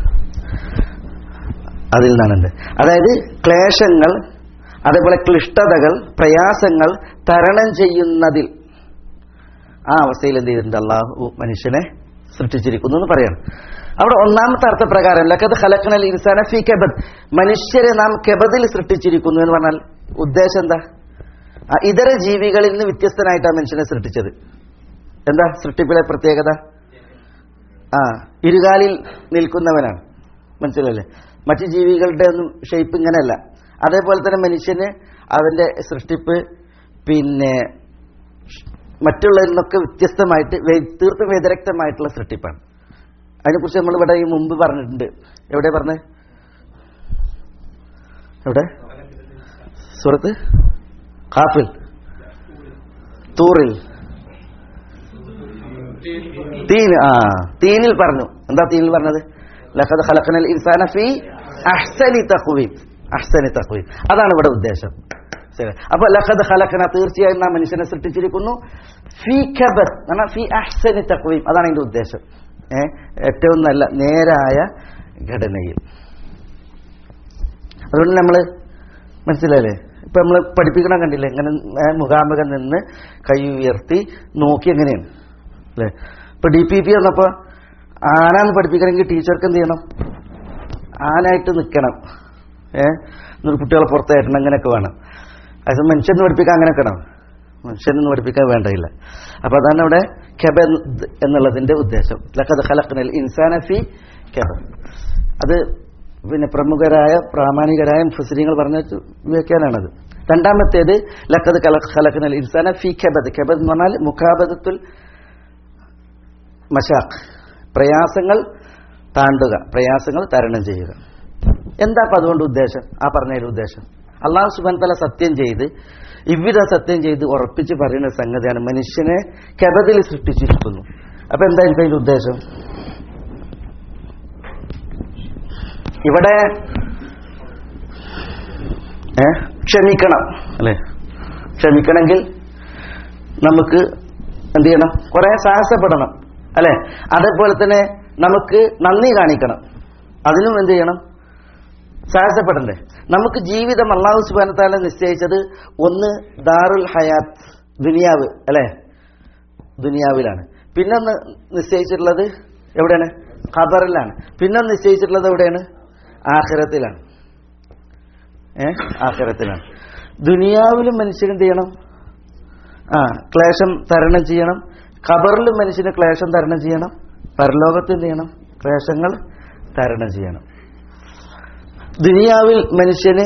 അതിൽ നിന്നാണ് അതായത് ക്ലേശങ്ങൾ അതേപോലെ ക്ലിഷ്ടതകൾ പ്രയാസങ്ങൾ തരണം ചെയ്യുന്നതിൽ ആ അവസ്ഥയിൽ എന്ത് ചെയ്തിട്ടുണ്ട് അള്ളാഹു മനുഷ്യനെ സൃഷ്ടിച്ചിരിക്കുന്നു എന്ന് പറയണം അവിടെ ഒന്നാമത്തെ അർത്ഥപ്രകാരം ലക്കത് ഖലഖനൽ ഇൻസാന ഫി കെബദ് മനുഷ്യരെ നാം കെബദിൽ സൃഷ്ടിച്ചിരിക്കുന്നു എന്ന് പറഞ്ഞാൽ ഉദ്ദേശം എന്താ ആ, ഇതര ജീവികളിൽ നിന്ന് വ്യത്യസ്തനായിട്ടാണ് മനുഷ്യനെ സൃഷ്ടിച്ചത് എന്താ സൃഷ്ടിപ്പിലെ പ്രത്യേകത ആ ഇരുകാലിൽ നിൽക്കുന്നവനാണ് മനസ്സിലല്ലേ മറ്റു ജീവികളുടെ ഒന്നും ഷേപ്പ് ഇങ്ങനെയല്ല അതേപോലെ തന്നെ മനുഷ്യന് അവന്റെ സൃഷ്ടിപ്പ് പിന്നെ മറ്റുള്ളതിൽ നിന്നൊക്കെ വ്യത്യസ്തമായിട്ട് വേ- തീർത്തും വ്യതിരക്തമായിട്ടുള്ള സൃഷ്ടിപ്പാണ് അതിനെക്കുറിച്ച് നമ്മൾ ഇവിടെ ഈ മുമ്പ് പറഞ്ഞിട്ടുണ്ട് എവിടെ പറഞ്ഞേ എവിടെ സുഹൃത്ത് ഖാഫിൽ തൂറിൽ തീൻ ആ തീനിൽ പറഞ്ഞു എന്താ തീനിൽ പറഞ്ഞത് ലഖദ് ഖലഖനൽ ഇൻസാന ഫീ അഹ്സനി തഖ്വീം അഹ്സനി തഖ്വീം അതാണ് ഇവിടെ ഉദ്ദേശം ശരി അപ്പൊ ലഖദ് ഖലഖന തീർച്ചയായും നാം മനുഷ്യനെ സൃഷ്ടിച്ചിരിക്കുന്നു ഫീ കബദ് എന്നാ ഫീ അഹ്സനി തഖ്വീം അതാണ് അതിന്റെ ഉദ്ദേശം ഏ ഏറ്റവും നല്ല നേരായ ഘടനയിൽ അതുകൊണ്ട് നമ്മൾ മനസ്സിലായില്ലേ ഇപ്പൊ നമ്മൾ പഠിപ്പിക്കണ കണ്ടില്ലേ ഇങ്ങനെ ഏ, മുഖാമുഖം നിന്ന് കൈ ഉയർത്തി നോക്കി എങ്ങനെയാണ് അല്ലേ ഇപ്പൊ ഡി പി പി വന്നപ്പോ ആനാന്ന് പഠിപ്പിക്കണമെങ്കിൽ ടീച്ചർക്ക് എന്ത് ചെയ്യണം ആനായിട്ട് നിൽക്കണം ഏ എന്നിട്ട് കുട്ടികളെ പുറത്തായിട്ടുണ്ട് അങ്ങനെയൊക്കെ വേണം അത് മനുഷ്യന് പഠിപ്പിക്കാൻ അങ്ങനെയൊക്കെ വേണം മനുഷ്യനൊന്നും പഠിപ്പിക്കാൻ വേണ്ടയില്ല അപ്പൊ അതാണ് അവിടെ കെബ എന്നുള്ളതിന്റെ ഉദ്ദേശം ലഖദ് ഖലഖ്നൽ ഇൻസാന ഫി കെബ അത് പിന്നെ പ്രമുഖരായ പ്രാമാണികരായ മുഫസിരിങ്ങൾ പറഞ്ഞ വ്യാഖ്യാനാണത് രണ്ടാമത്തേത് ലഖദ് ഖലഖ്നൽ ഇൻസാന ഫി കെബദ് കെബദ് എന്ന് പറഞ്ഞാൽ മുഖാബദത്തുൽ മഷാഖ് പ്രയാസങ്ങൾ താണ്ടുക പ്രയാസങ്ങൾ തരണം ചെയ്യുക എന്താ അപ്പൊ അതുകൊണ്ട് ഉദ്ദേശം ആ പറഞ്ഞതിന്റെ ഉദ്ദേശം അള്ളാഹു സുബാൻ തല സത്യം ചെയ്ത് ഇവിധ സത്യം ചെയ്ത് ഉറപ്പിച്ച് പറയുന്ന സംഗതിയാണ് മനുഷ്യനെ കെബതിൽ സൃഷ്ടിച്ചിരിക്കുന്നു അപ്പൊ എന്തായിരിക്കും അതിന്റെ ഉദ്ദേശം ഇവിടെ ഏ ക്ഷമിക്കണം അല്ലെ ക്ഷമിക്കണമെങ്കിൽ നമുക്ക് എന്ത് ചെയ്യണം കുറെ സാഹസപ്പെടണം അല്ലെ അതേപോലെ തന്നെ നമുക്ക് നന്ദി കാണിക്കണം അതിനും എന്ത് ചെയ്യണം സാഹസപ്പെടണ്ടേ നമുക്ക് ജീവിതം അള്ളാഹു സുബാനത്താല നിശ്ചയിച്ചത് ഒന്ന് ദാറുൽ ഹയാത്ത് ദുനിയാവ് അല്ലെ ദുനിയാവിലാണ് പിന്നൊന്ന് നിശ്ചയിച്ചിട്ടുള്ളത് എവിടെയാണ് ഖബറിലാണ് പിന്നൊന്ന് നിശ്ചയിച്ചിട്ടുള്ളത് എവിടെയാണ് ആഖിറത്തിലാണ് ഏ ആഖിറത്തിലാണ് ദുനിയാവിലും മനുഷ്യൻ എന്ത് ചെയ്യണം ആ ക്ലേശം തരണം ചെയ്യണം ഖബറിലും മനുഷ്യന് ക്ലേശം തരണം ചെയ്യണം പരലോകത്ത് എന്ത് ചെയ്യണം ക്ലേശങ്ങൾ തരണം ചെയ്യണം ദുനിയാവിൽ മനുഷ്യന്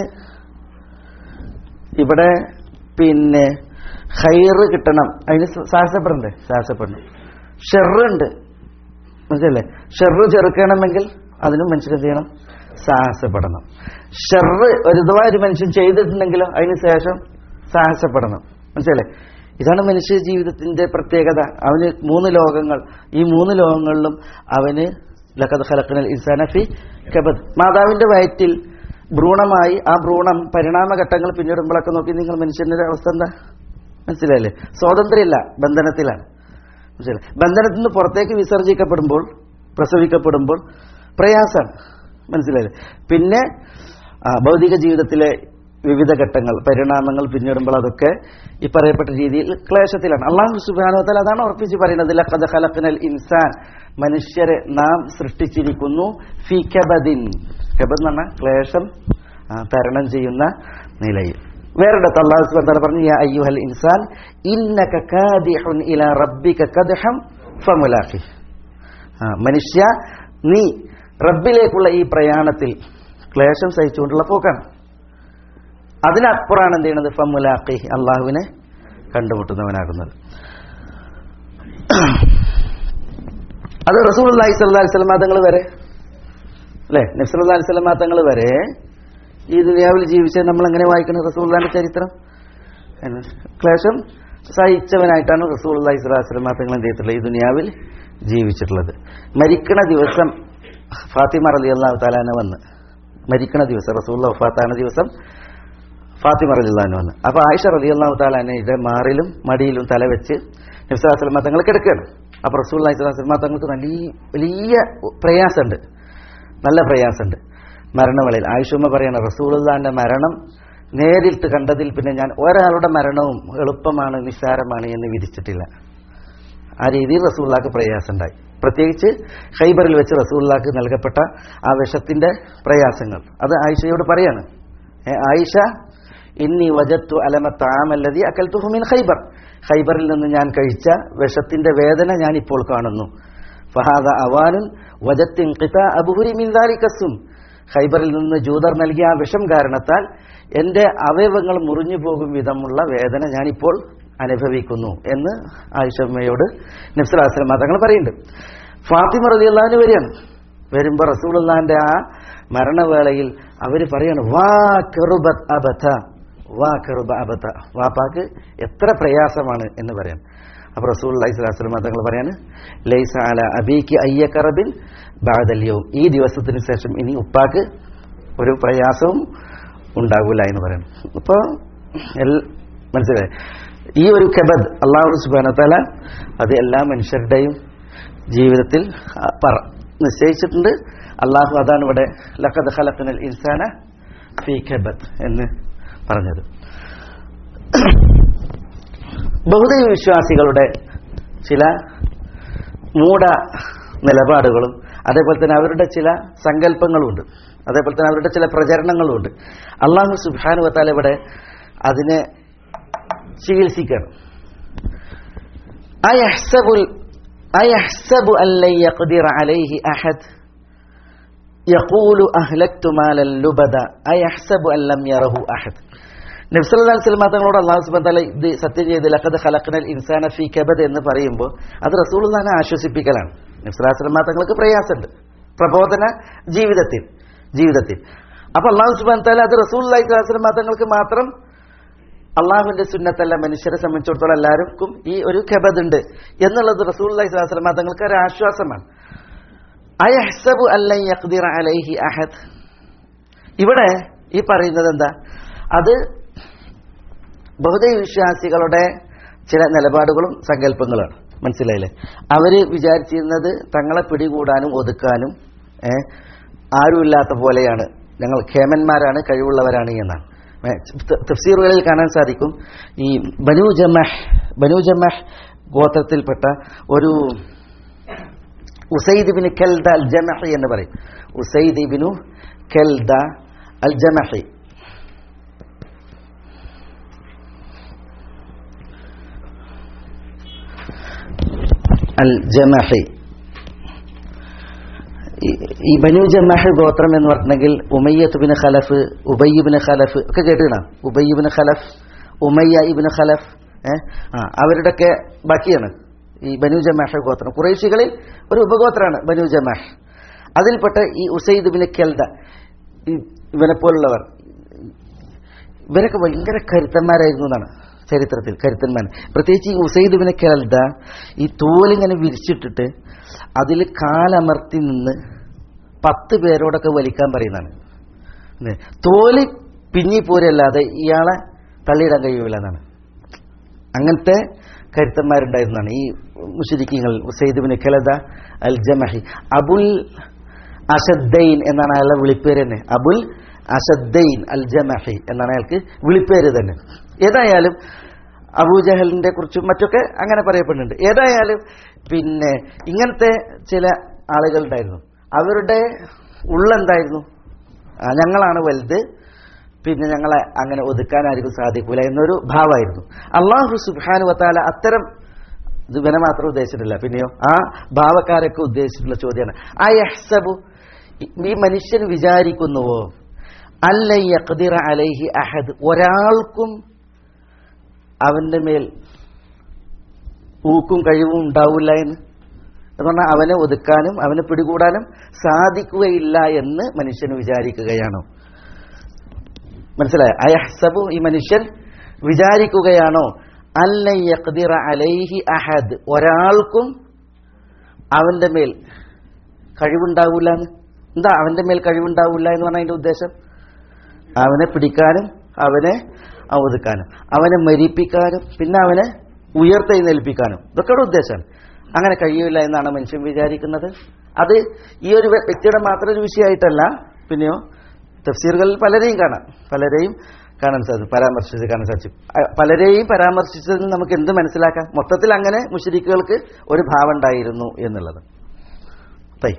ഇവിടെ പിന്നെ ഹൈറ് കിട്ടണം അതിന് സാഹസപ്പെടണ്ടേ സാഹസപ്പെടണം ഷെറുണ്ട് മനസ്സിലല്ലേ ഷെറ് ചെറുക്കണമെങ്കിൽ അതിനും മനുഷ്യൻ എന്ത് ചെയ്യണം സാഹസപ്പെടണം ഷെറ് ഒരുതുവായ ഒരു മനുഷ്യൻ ചെയ്തിട്ടുണ്ടെങ്കിലോ അതിന് ശേഷം സാഹസപ്പെടണം മനസ്സിലല്ലേ ഇതാണ് മനുഷ്യ ജീവിതത്തിന്റെ പ്രത്യേകത അവന് മൂന്ന് ലോകങ്ങൾ ഈ മൂന്ന് ലോകങ്ങളിലും അവന് ലഖദ് ഖലഖനൽ ഇൻസാന ഫി കബദ് മാതാവിന്റെ വയറ്റിൽ ഭ്രൂണമായി ആ ഭ്രൂണം പരിണാമഘട്ടങ്ങൾ പിന്നിടുമ്പോഴൊക്കെ നോക്കി നിങ്ങൾ മനുഷ്യന്റെ അവസ്ഥ എന്താ മനസ്സിലായില്ലേ സ്വാതന്ത്ര്യമില്ല ബന്ധനത്തിലാണ് മനസ്സിലായി ബന്ധനത്തിൽ നിന്ന് പുറത്തേക്ക് വിസർജിക്കപ്പെടുമ്പോൾ പ്രസവിക്കപ്പെടുമ്പോൾ പ്രയാസമാണ് മനസ്സിലായില്ലേ പിന്നെ ആ, ഭൗതിക ജീവിതത്തിലെ വിവിധ ഘട്ടങ്ങൾ പരിണാമങ്ങൾ പിന്നിടുമ്പോൾ അതൊക്കെ ഈ പറയപ്പെട്ട രീതിയിൽ ക്ലേശത്തിലാണ് അള്ളാഹു സുബാനുവത്താൽ അതാണ് ഉറപ്പിച്ച് പറയുന്നത് ലഖദ് ഖലഖ്നൽ ഇൻസാൻ മനുഷ്യരെ നാം സൃഷ്ടിച്ചിരിക്കുന്നു ഫി കബദിൻ കബദ് എന്ന് പറഞ്ഞാൽ ക്ലേശം ആ, തരണം ചെയ്യുന്ന നിലയിൽ വേറൊരിടത്ത് അള്ളാഹു സുബാൻ പറഞ്ഞു യാ അയ്യുഹൽ ഇൻസാൻ ഇന്നക കാദിഹുൻ ഇലാ റബ്ബിക കദ്ഹം ഫമുലാഖി ആ, മനുഷ്യ നീ റബ്ബിലേക്കുള്ള ഈ പ്രയാണത്തിൽ ക്ലേശം സഹിച്ചുകൊണ്ടുള്ള പോക്കാണ് അതിനപ്പുറമാണ് എന്ത് ചെയ്യുന്നത് ഫമുലാഖി അള്ളാഹുവിനെ കണ്ടുമുട്ടുന്നവനാകുന്നത് അത് റസൂൽ അള്ളാഹി സ്വല്ലാ സ്വലമാ തങ്ങൾ വരെ അല്ലെ നബ്സുല്ലാ സ്വലമാ തങ്ങൾ വരെ ഈ ദുനിയാവിൽ ജീവിച്ച നമ്മൾ എങ്ങനെ വായിക്കണം റസൂള്ളാന്റെ ചരിത്രം എന്ന് ക്ലേശം സഹിച്ചവനായിട്ടാണ് റസൂൽ അള്ളാഹി സ്വലാഹു സ്വലമാ തങ്ങൾ എന്ത് ചെയ്തിട്ടുള്ളത് ഈ ദുനിയാവിൽ ജീവിച്ചിട്ടുള്ളത് മരിക്കണ ദിവസം ഫാത്തിമ റലി അള്ളാഹു താലാന വന്ന് മരിക്കണ ദിവസം റസൂള്ള വഫാത്താന ദിവസം ഫാത്തിമ റലി അള്ളഹാന് വന്ന് അപ്പൊ ആയിഷ റലി അള്ളാഹു താലാനയുടെ മാറിലും മടിയിലും തല വെച്ച് നബ്സുല്ലാ തങ്ങൾ കിടക്കുകയാണ് അപ്പൊ റസൂൽ അള്ളാഹി സ്വലാഹു തങ്ങൾക്ക് വലിയ വലിയ പ്രയാസമുണ്ട് നല്ല പ്രയാസമുണ്ട് മരണവേളയിൽ ആയിഷുമ്മ പറയണ റസൂലുള്ളാന്റെ മരണം നേരിട്ട് കണ്ടതിൽ പിന്നെ ഞാൻ ഒരാളുടെ മരണവും എളുപ്പമാണ് നിസ്സാരമാണ് എന്ന് വിധിച്ചിട്ടില്ല ആ രീതിയിൽ റസൂള്ളാക്ക് പ്രയാസമുണ്ടായി പ്രത്യേകിച്ച് ഖൈബറിൽ വെച്ച് റസൂള്ളാക്ക് നൽകപ്പെട്ട ആ വിഷത്തിന്റെ പ്രയാസങ്ങൾ അത് ആയിഷയോട് പറയാണ് ഏ, ആയിഷ ഇന്നി വജത്തു അലമ താമല്ലതി അക്കൽത്തുഹു മിൻ ഖൈബർ ഖൈബറിൽ നിന്ന് ഞാൻ കഴിച്ച വിഷത്തിന്റെ വേദന ഞാൻ ഇപ്പോൾ കാണുന്നു ഫഹാദ അവാനുൻ വജത്തിൻ ഖിതാ അബുഹുരി മിൻ ദാലികസും ഖൈബറിൽ നിന്ന് ജൂതർ നൽകിയ ആ വിഷം കാരണത്താൽ എന്റെ അവയവങ്ങൾ മുറിഞ്ഞു പോകും വിധമുള്ള വേദന ഞാനിപ്പോൾ അനുഭവിക്കുന്നു എന്ന് ആയിഷമ്മയോട് നബ്സുലാസ്ലം തങ്ങൾ പറയുന്നുണ്ട് ഫാത്തിമ റലി അള്ളഹാന് വരികയാണ് വരുമ്പോ റസൂലുള്ളാന്റെ ആ മരണവേളയിൽ അവര് പറയാണ് വാ കെറുബത് അബഥ വാ കെറുബ അബഥ വാപ്പാക്ക് എത്ര പ്രയാസമാണ് എന്ന് പറയാം അപ്പൊ റസൂൽ അലൈഹി സ്വലാസ്ലം തങ്ങൾ പറയാണ് ലൈസ അല അബീക്ക് അയ്യക്കറബിൻ ബാദല്യവും ഈ ദിവസത്തിന് ശേഷം ഇനി ഉപ്പാക്ക് ഒരു പ്രയാസവും ഉണ്ടാകൂല എന്ന് പറയണം ഇപ്പൊ എൽ- മനസ്സിലായി ഈ ഒരു കബദ് അള്ളാഹു സുബാനത്തല അത് എല്ലാ മനുഷ്യരുടെയും ജീവിതത്തിൽ ആ, പറ നിശ്ചയിച്ചിട്ടുണ്ട് അള്ളാഹു അതാണ് ഇവിടെ ലഖദ് ഖലഖനൽ ഇൻസാന ഫീ കബദ് എന്ന് പറഞ്ഞത് ബഹുദൈവ വിശ്വാസികളുടെ ചില മൂഢ നിലപാടുകളും അതേപോലെ തന്നെ അവരുടെ ചില സങ്കല്പങ്ങളുമുണ്ട് അതേപോലെ തന്നെ അവരുടെ ചില പ്രചരണങ്ങളുമുണ്ട് അള്ളാഹു സുബാനു വത്താൽ ഇവിടെ അതിനെ ചികിത്സിക്കണം അയഹ്സബുൽ അയഹ്സബു അല്ലൻ യഖ്ദിറ അലൈഹി അഹദ് യഖൂലു അഹ്ലക്തു മാലൻ ലുബദ അയഹ്സബു അൻ ലം യറഹു അഹദ് നബി സല്ലല്ലാഹു അലൈഹി വസല്ലം തങ്ങളോട് അല്ലാഹു സുബ്ഹാനഹു വ തആല ഇത് സത്യം ചെയ്ത് ലഖദ് ഖലഖനൽ ഇൻസാന ഫീ കബദ് എന്ന് പറയുമ്പോൾ അത് റസൂലുള്ളാഹിനെ ആശ്വസിപ്പിക്കലാണ് നബി സല്ലല്ലാഹു അലൈഹി വസല്ലം തങ്ങൾക്ക് പ്രയാസമുണ്ട് പ്രബോധന ജീവിതത്തിൽ ജീവിതത്തിൽ അപ്പൊ അള്ളാഹു സുബ്ഹാനഹു വ തആല അത് റസൂലുള്ളാഹി സ്വല്ലല്ലാഹു അലൈഹി വസല്ലം തങ്ങൾക്ക് മാത്രം അള്ളാഹുവിന്റെ സുന്നത്തല്ല മനുഷ്യരെ സംബന്ധിച്ചിടത്തോളം എല്ലാവർക്കും ഈ ഒരു ഖബദുണ്ട് എന്നുള്ളത് റസൂൽ അലൈഹിസ്ലാം തങ്ങൾക്ക് ഒരു ആശ്വാസമാണ് അയഹ്സബു അല്ലൻ യഖ്ദിറ അലൈഹി അഹദ് ഇവിടെ ഈ പറയുന്നത് എന്താ അത് ബഹുദൈവ വിശ്വാസികളുടെ ചില നിലപാടുകളും സങ്കല്പങ്ങളുമാണ് മനസ്സിലായില്ലേ അവര് വിചാരിച്ചിരുന്നത് തങ്ങളെ പിടികൂടാനും ഒതുക്കാനും ഏ, ആരുമില്ലാത്ത പോലെയാണ് ഞങ്ങൾ ഖേമന്മാരാണ് കഴിവുള്ളവരാണ് എന്നാണ് ഏ, ത- തഫ്സീറുകളിൽ കാണാൻ സാധിക്കും ഈ ബനു ജമഹ് ബനു ജമഹ് ഗോത്രത്തിൽപ്പെട്ട ഒരു ഉസൈദ് ബിൻ കെൽദ അൽ ജമഹി എന്ന് പറയും ഉസൈദ് ബിനു കെൽദ അൽ ജമഹി അൽ ജമഹി ഈ- ഈ ബനു ജമഹ് ഗോത്രം എന്ന് പറഞ്ഞെങ്കിൽ Umayyah bin Khalaf Ubayy bin Khalaf ഒക്കെ കേട്ടുകണ ഉബയ്യബിന് ഖലഫ് ഉമയ്യ ഇബിന് ഖലഫ് ഏ ആ അവരുടെയൊക്കെ ബാക്കിയാണ് ഈ ബനു ജമാഹ് ഗോത്രം കുറേശികളിൽ ഒരു ഉപഗോത്രമാണ് ബനു ജമാഹ് അതിൽപ്പെട്ട ഈ ഉസൈദ് ബിൻ കെൽദ ഈ ഇവനെ പോലുള്ളവർ ഇവരൊക്കെ ഭയങ്കര കരുത്തന്മാരായിരുന്നു എന്നാണ് ചരിത്രത്തിൽ കരുത്തന്മാർ പ്രത്യേകിച്ച് ഈ ഉസൈദ് ബിൻ കെൽദ ഈ തോലിങ്ങനെ വിരിച്ചിട്ടിട്ട് അതിൽ കാലമർത്തി നിന്ന് പത്ത് പേരോടൊക്കെ വലിക്കാൻ പറയുന്നതാണ് ഇത് തോല് പിന്നി പോരല്ലാതെ ഇയാളെ തള്ളിയിടാൻ കഴിയൂല എന്നാണ് അങ്ങനത്തെ കരുത്തന്മാരുണ്ടായിരുന്നതാണ് ഈ മുഷരിക്കങ്ങൾ ഉസൈദ് ഖലദ അൽ ജമഹി അബുൽ അഷദ്ദൈൻ എന്നാണ് അയാളുടെ വിളിപ്പേര് തന്നെ അബുൽ അഷദ്ദൈൻ അൽ ജമഹി എന്നാണ് അയാൾക്ക് വിളിപ്പേര് തന്നെ ഏതായാലും അബൂജഹലിന്റെ കുറിച്ചും മറ്റൊക്കെ അങ്ങനെ പറയപ്പെടുന്നുണ്ട് ഏതായാലും പിന്നെ ഇങ്ങനത്തെ ചില ആളുകളുണ്ടായിരുന്നു അവരുടെ ഉള്ളെന്തായിരുന്നു ആ, ഞങ്ങളാണ് വലുത് പിന്നെ ഞങ്ങളെ അങ്ങനെ ഒതുക്കാനായിരിക്കും സാധിക്കൂല എന്നൊരു ഭാവമായിരുന്നു അള്ളാഹു സുബാനു വത്താല അത്തരം ഇത് ഇവനെ മാത്രം ഉദ്ദേശിച്ചിട്ടില്ല പിന്നെയോ ആ ഭാവക്കാരൊക്കെ ഉദ്ദേശിച്ചിട്ടുള്ള ചോദ്യമാണ് ആ യഹ്സബു ഈ മനുഷ്യൻ വിചാരിക്കുന്നുവോ അല്ല യഖ്ദിറ അലൈഹി അഹദ് ഒരാൾക്കും അവന്റെ മേൽ ഊക്കും കഴിവും ഉണ്ടാവില്ല എന്ന് എന്ന് പറഞ്ഞാൽ അവനെ ഒതുക്കാനും അവനെ പിടികൂടാനും സാധിക്കുകയില്ല എന്ന് മനുഷ്യൻ വിചാരിക്കുകയാണോ മനസ്സിലായോ അയഹ്സബു ഈ മനുഷ്യൻ വിചാരിക്കുകയാണോ അല്ല യഖ്ദിറ അലൈഹി അഹദ് ഒരാൾക്കും അവന്റെ മേൽ കഴിവുണ്ടാവില്ല എന്ന് എന്താ അവന്റെ മേൽ കഴിവുണ്ടാവില്ല എന്ന് പറഞ്ഞ അതിന്റെ ഉദ്ദേശം അവനെ പിടിക്കാനും അവനെ ഒതുക്കാനും അവനെ മരിപ്പിക്കാനും പിന്നെ അവനെ ഉയർത്തെഴുന്നേൽപ്പിക്കാനും ഇതൊക്കെ ഇവിടെ ഉദ്ദേശമാണ് അങ്ങനെ കഴിയില്ല എന്നാണ് മനുഷ്യൻ വിചാരിക്കുന്നത് അത് ഈ ഒരു വ്യ- വ്യക്തിയുടെ മാത്രം ഒരു വിഷയമായിട്ടല്ല പിന്നെയോ തഫ്സീറുകളിൽ പലരെയും കാണാം പലരെയും കാണാൻ സാധിക്കും പരാമർശിച്ച് കാണാൻ സാധിക്കും അ- പലരെയും പരാമർശിച്ചതിൽ നിന്ന് നമുക്ക് എന്ത് മനസ്സിലാക്കാം മൊത്തത്തിൽ അങ്ങനെ മുഷരിക്കുകൾക്ക് ഒരു ഭാവം ഉണ്ടായിരുന്നു എന്നുള്ളത് طيب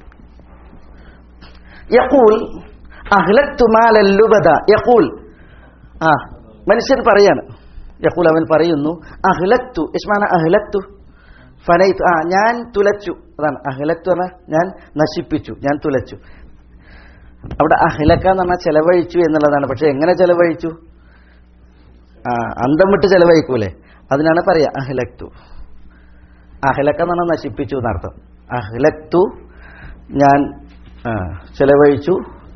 يقول أهلكت مال اللبدا يقول ആ മനുഷ്യൻ പറയാണ് യഖൂൽ അവൻ പറയുന്നു അഹ്ലക്തു യസ്മാന അഹ്ലക്തു ഫനൈത്ത് ആ ഞാൻ തുലച്ചു അതാണ് അഹ്ലക്തു പറഞ്ഞാൽ ഞാൻ നശിപ്പിച്ചു ഞാൻ തുലച്ചു അവിടെ അഹ്ലക്ക എന്ന് പറഞ്ഞാൽ ചെലവഴിച്ചു എന്നുള്ളതാണ് പക്ഷെ എങ്ങനെ ചെലവഴിച്ചു ആ അന്തം വിട്ട് ചെലവഴിക്കൂലേ അതിനാണ് പറയാ അഹ്ലക്തു അഹ്ലക്ക എന്ന് പറഞ്ഞാൽ നശിപ്പിച്ചു എന്നർത്ഥം അഹ്ലക്തു ഞാൻ ആ, ചെലവഴിച്ചു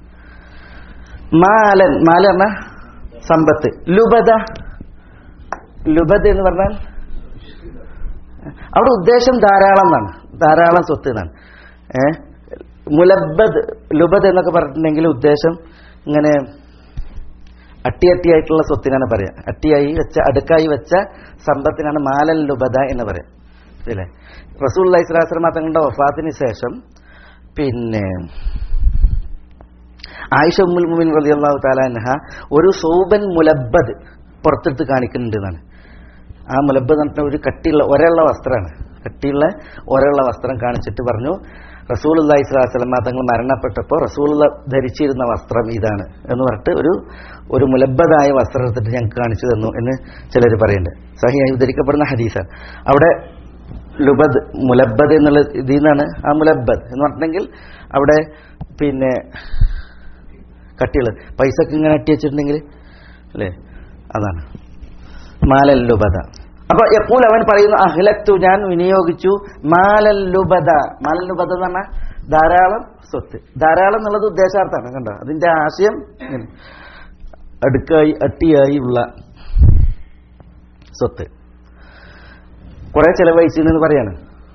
മാലൻ മാല പറഞ്ഞ സമ്പത്ത് ലുബദ ലുബദ് എന്ന് പറഞ്ഞാൽ അവിടെ ഉദ്ദേശം ധാരാളം എന്നാണ് ധാരാളം സ്വത്ത് എന്നാണ് ഏ മുലബദ് ലുബദ് എന്നൊക്കെ പറഞ്ഞിട്ടുണ്ടെങ്കിൽ ഉദ്ദേശം ഇങ്ങനെ അട്ടിയട്ടിയായിട്ടുള്ള സ്വത്തിനാണ് പറയാ അട്ടിയായി വെച്ച അടുക്കായി വെച്ച സമ്പത്തിനാണ് മാലൽ ലുബദ എന്ന് പറയാം ഇല്ലേ റസൂൽ ഇസ്ലാസ്ലമ തങ്ങളുടെ വഫാത്തിന് ശേഷം പിന്നെ ആയിഷ ഉമ്മുൽ മുമിൻ റളിയല്ലാഹു തആല അൻഹ ഒരു സൗബൻ മുലബ്ബദ് പുറത്തെടുത്ത് കാണിക്കുന്നുണ്ട് എന്നാണ് ആ മുലബ്ബദ് എന്ന് പറഞ്ഞാൽ ഒരു കട്ടിയുള്ള ഒരയുള്ള വസ്ത്രമാണ് കട്ടിയുള്ള ഒരയുള്ള വസ്ത്രം കാണിച്ചിട്ട് പറഞ്ഞു റസൂൽ അള്ളാഹി സ്വലാസ്ലമ തങ്ങൾ മരണപ്പെട്ടപ്പോൾ റസൂൽ ധരിച്ചിരുന്ന വസ്ത്രം ഇതാണ് എന്ന് പറഞ്ഞിട്ട് ഒരു ഒരു മുലബ്ബദായ വസ്ത്രം എടുത്തിട്ട് ഞങ്ങൾക്ക് കാണിച്ചു തന്നു എന്ന് ചിലർ പറയുന്നുണ്ട് സഹിയായി ഉദ്ധരിക്കപ്പെടുന്ന ഹദീസാണ് അവിടെ ലുബദ് മുലബ്ബദ് എന്നുള്ള ഇതിൽ നിന്നാണ് ആ മുലബ്ബദ് എന്ന് പറഞ്ഞിട്ടുണ്ടെങ്കിൽ അവിടെ പിന്നെ കട്ടികൾ പൈസക്ക് ഇങ്ങനെ അട്ടി വെച്ചിട്ടുണ്ടെങ്കിൽ അല്ലേ അതാണ് മാലല്ലുബദ അപ്പൊ എപ്പോൾ അവൻ പറയുന്നു അഹ്ലത്തു ഞാൻ വിനിയോഗിച്ചു മാലല്ലുബദ മാലല്ലുബദ എന്ന് പറഞ്ഞാൽ ധാരാളം സ്വത്ത് ധാരാളം എന്നുള്ളത് ഉദ്ദേശാർത്ഥമാണ് കണ്ടോ അതിന്റെ ആശയം ഇങ്ങനെ. അടുക്കായി അട്ടിയായി ഉള്ള സ്വത്ത് കുറെ ചെലവഴിച്ചു എന്ന് പറയാണ്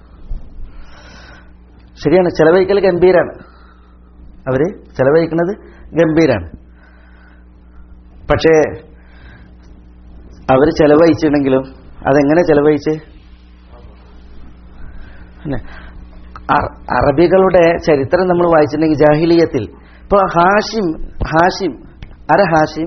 ശരിയാണ് ചെലവഴിക്കൽ ഗംഭീരാണ് അവര് ചെലവഴിക്കുന്നത് ഗംഭീരാണ് പക്ഷേ അവർ ചെലവഴിച്ചിട്ടുണ്ടെങ്കിലും അതെങ്ങനെ ചെലവഴിച്ച് പിന്നെ അറ- അറബികളുടെ ചരിത്രം നമ്മൾ വായിച്ചിട്ടുണ്ടെങ്കിൽ ജാഹിലിയത്തിൽ ഇപ്പൊ ഹാഷിം ഹാഷിം ആരാ ഹാഷിം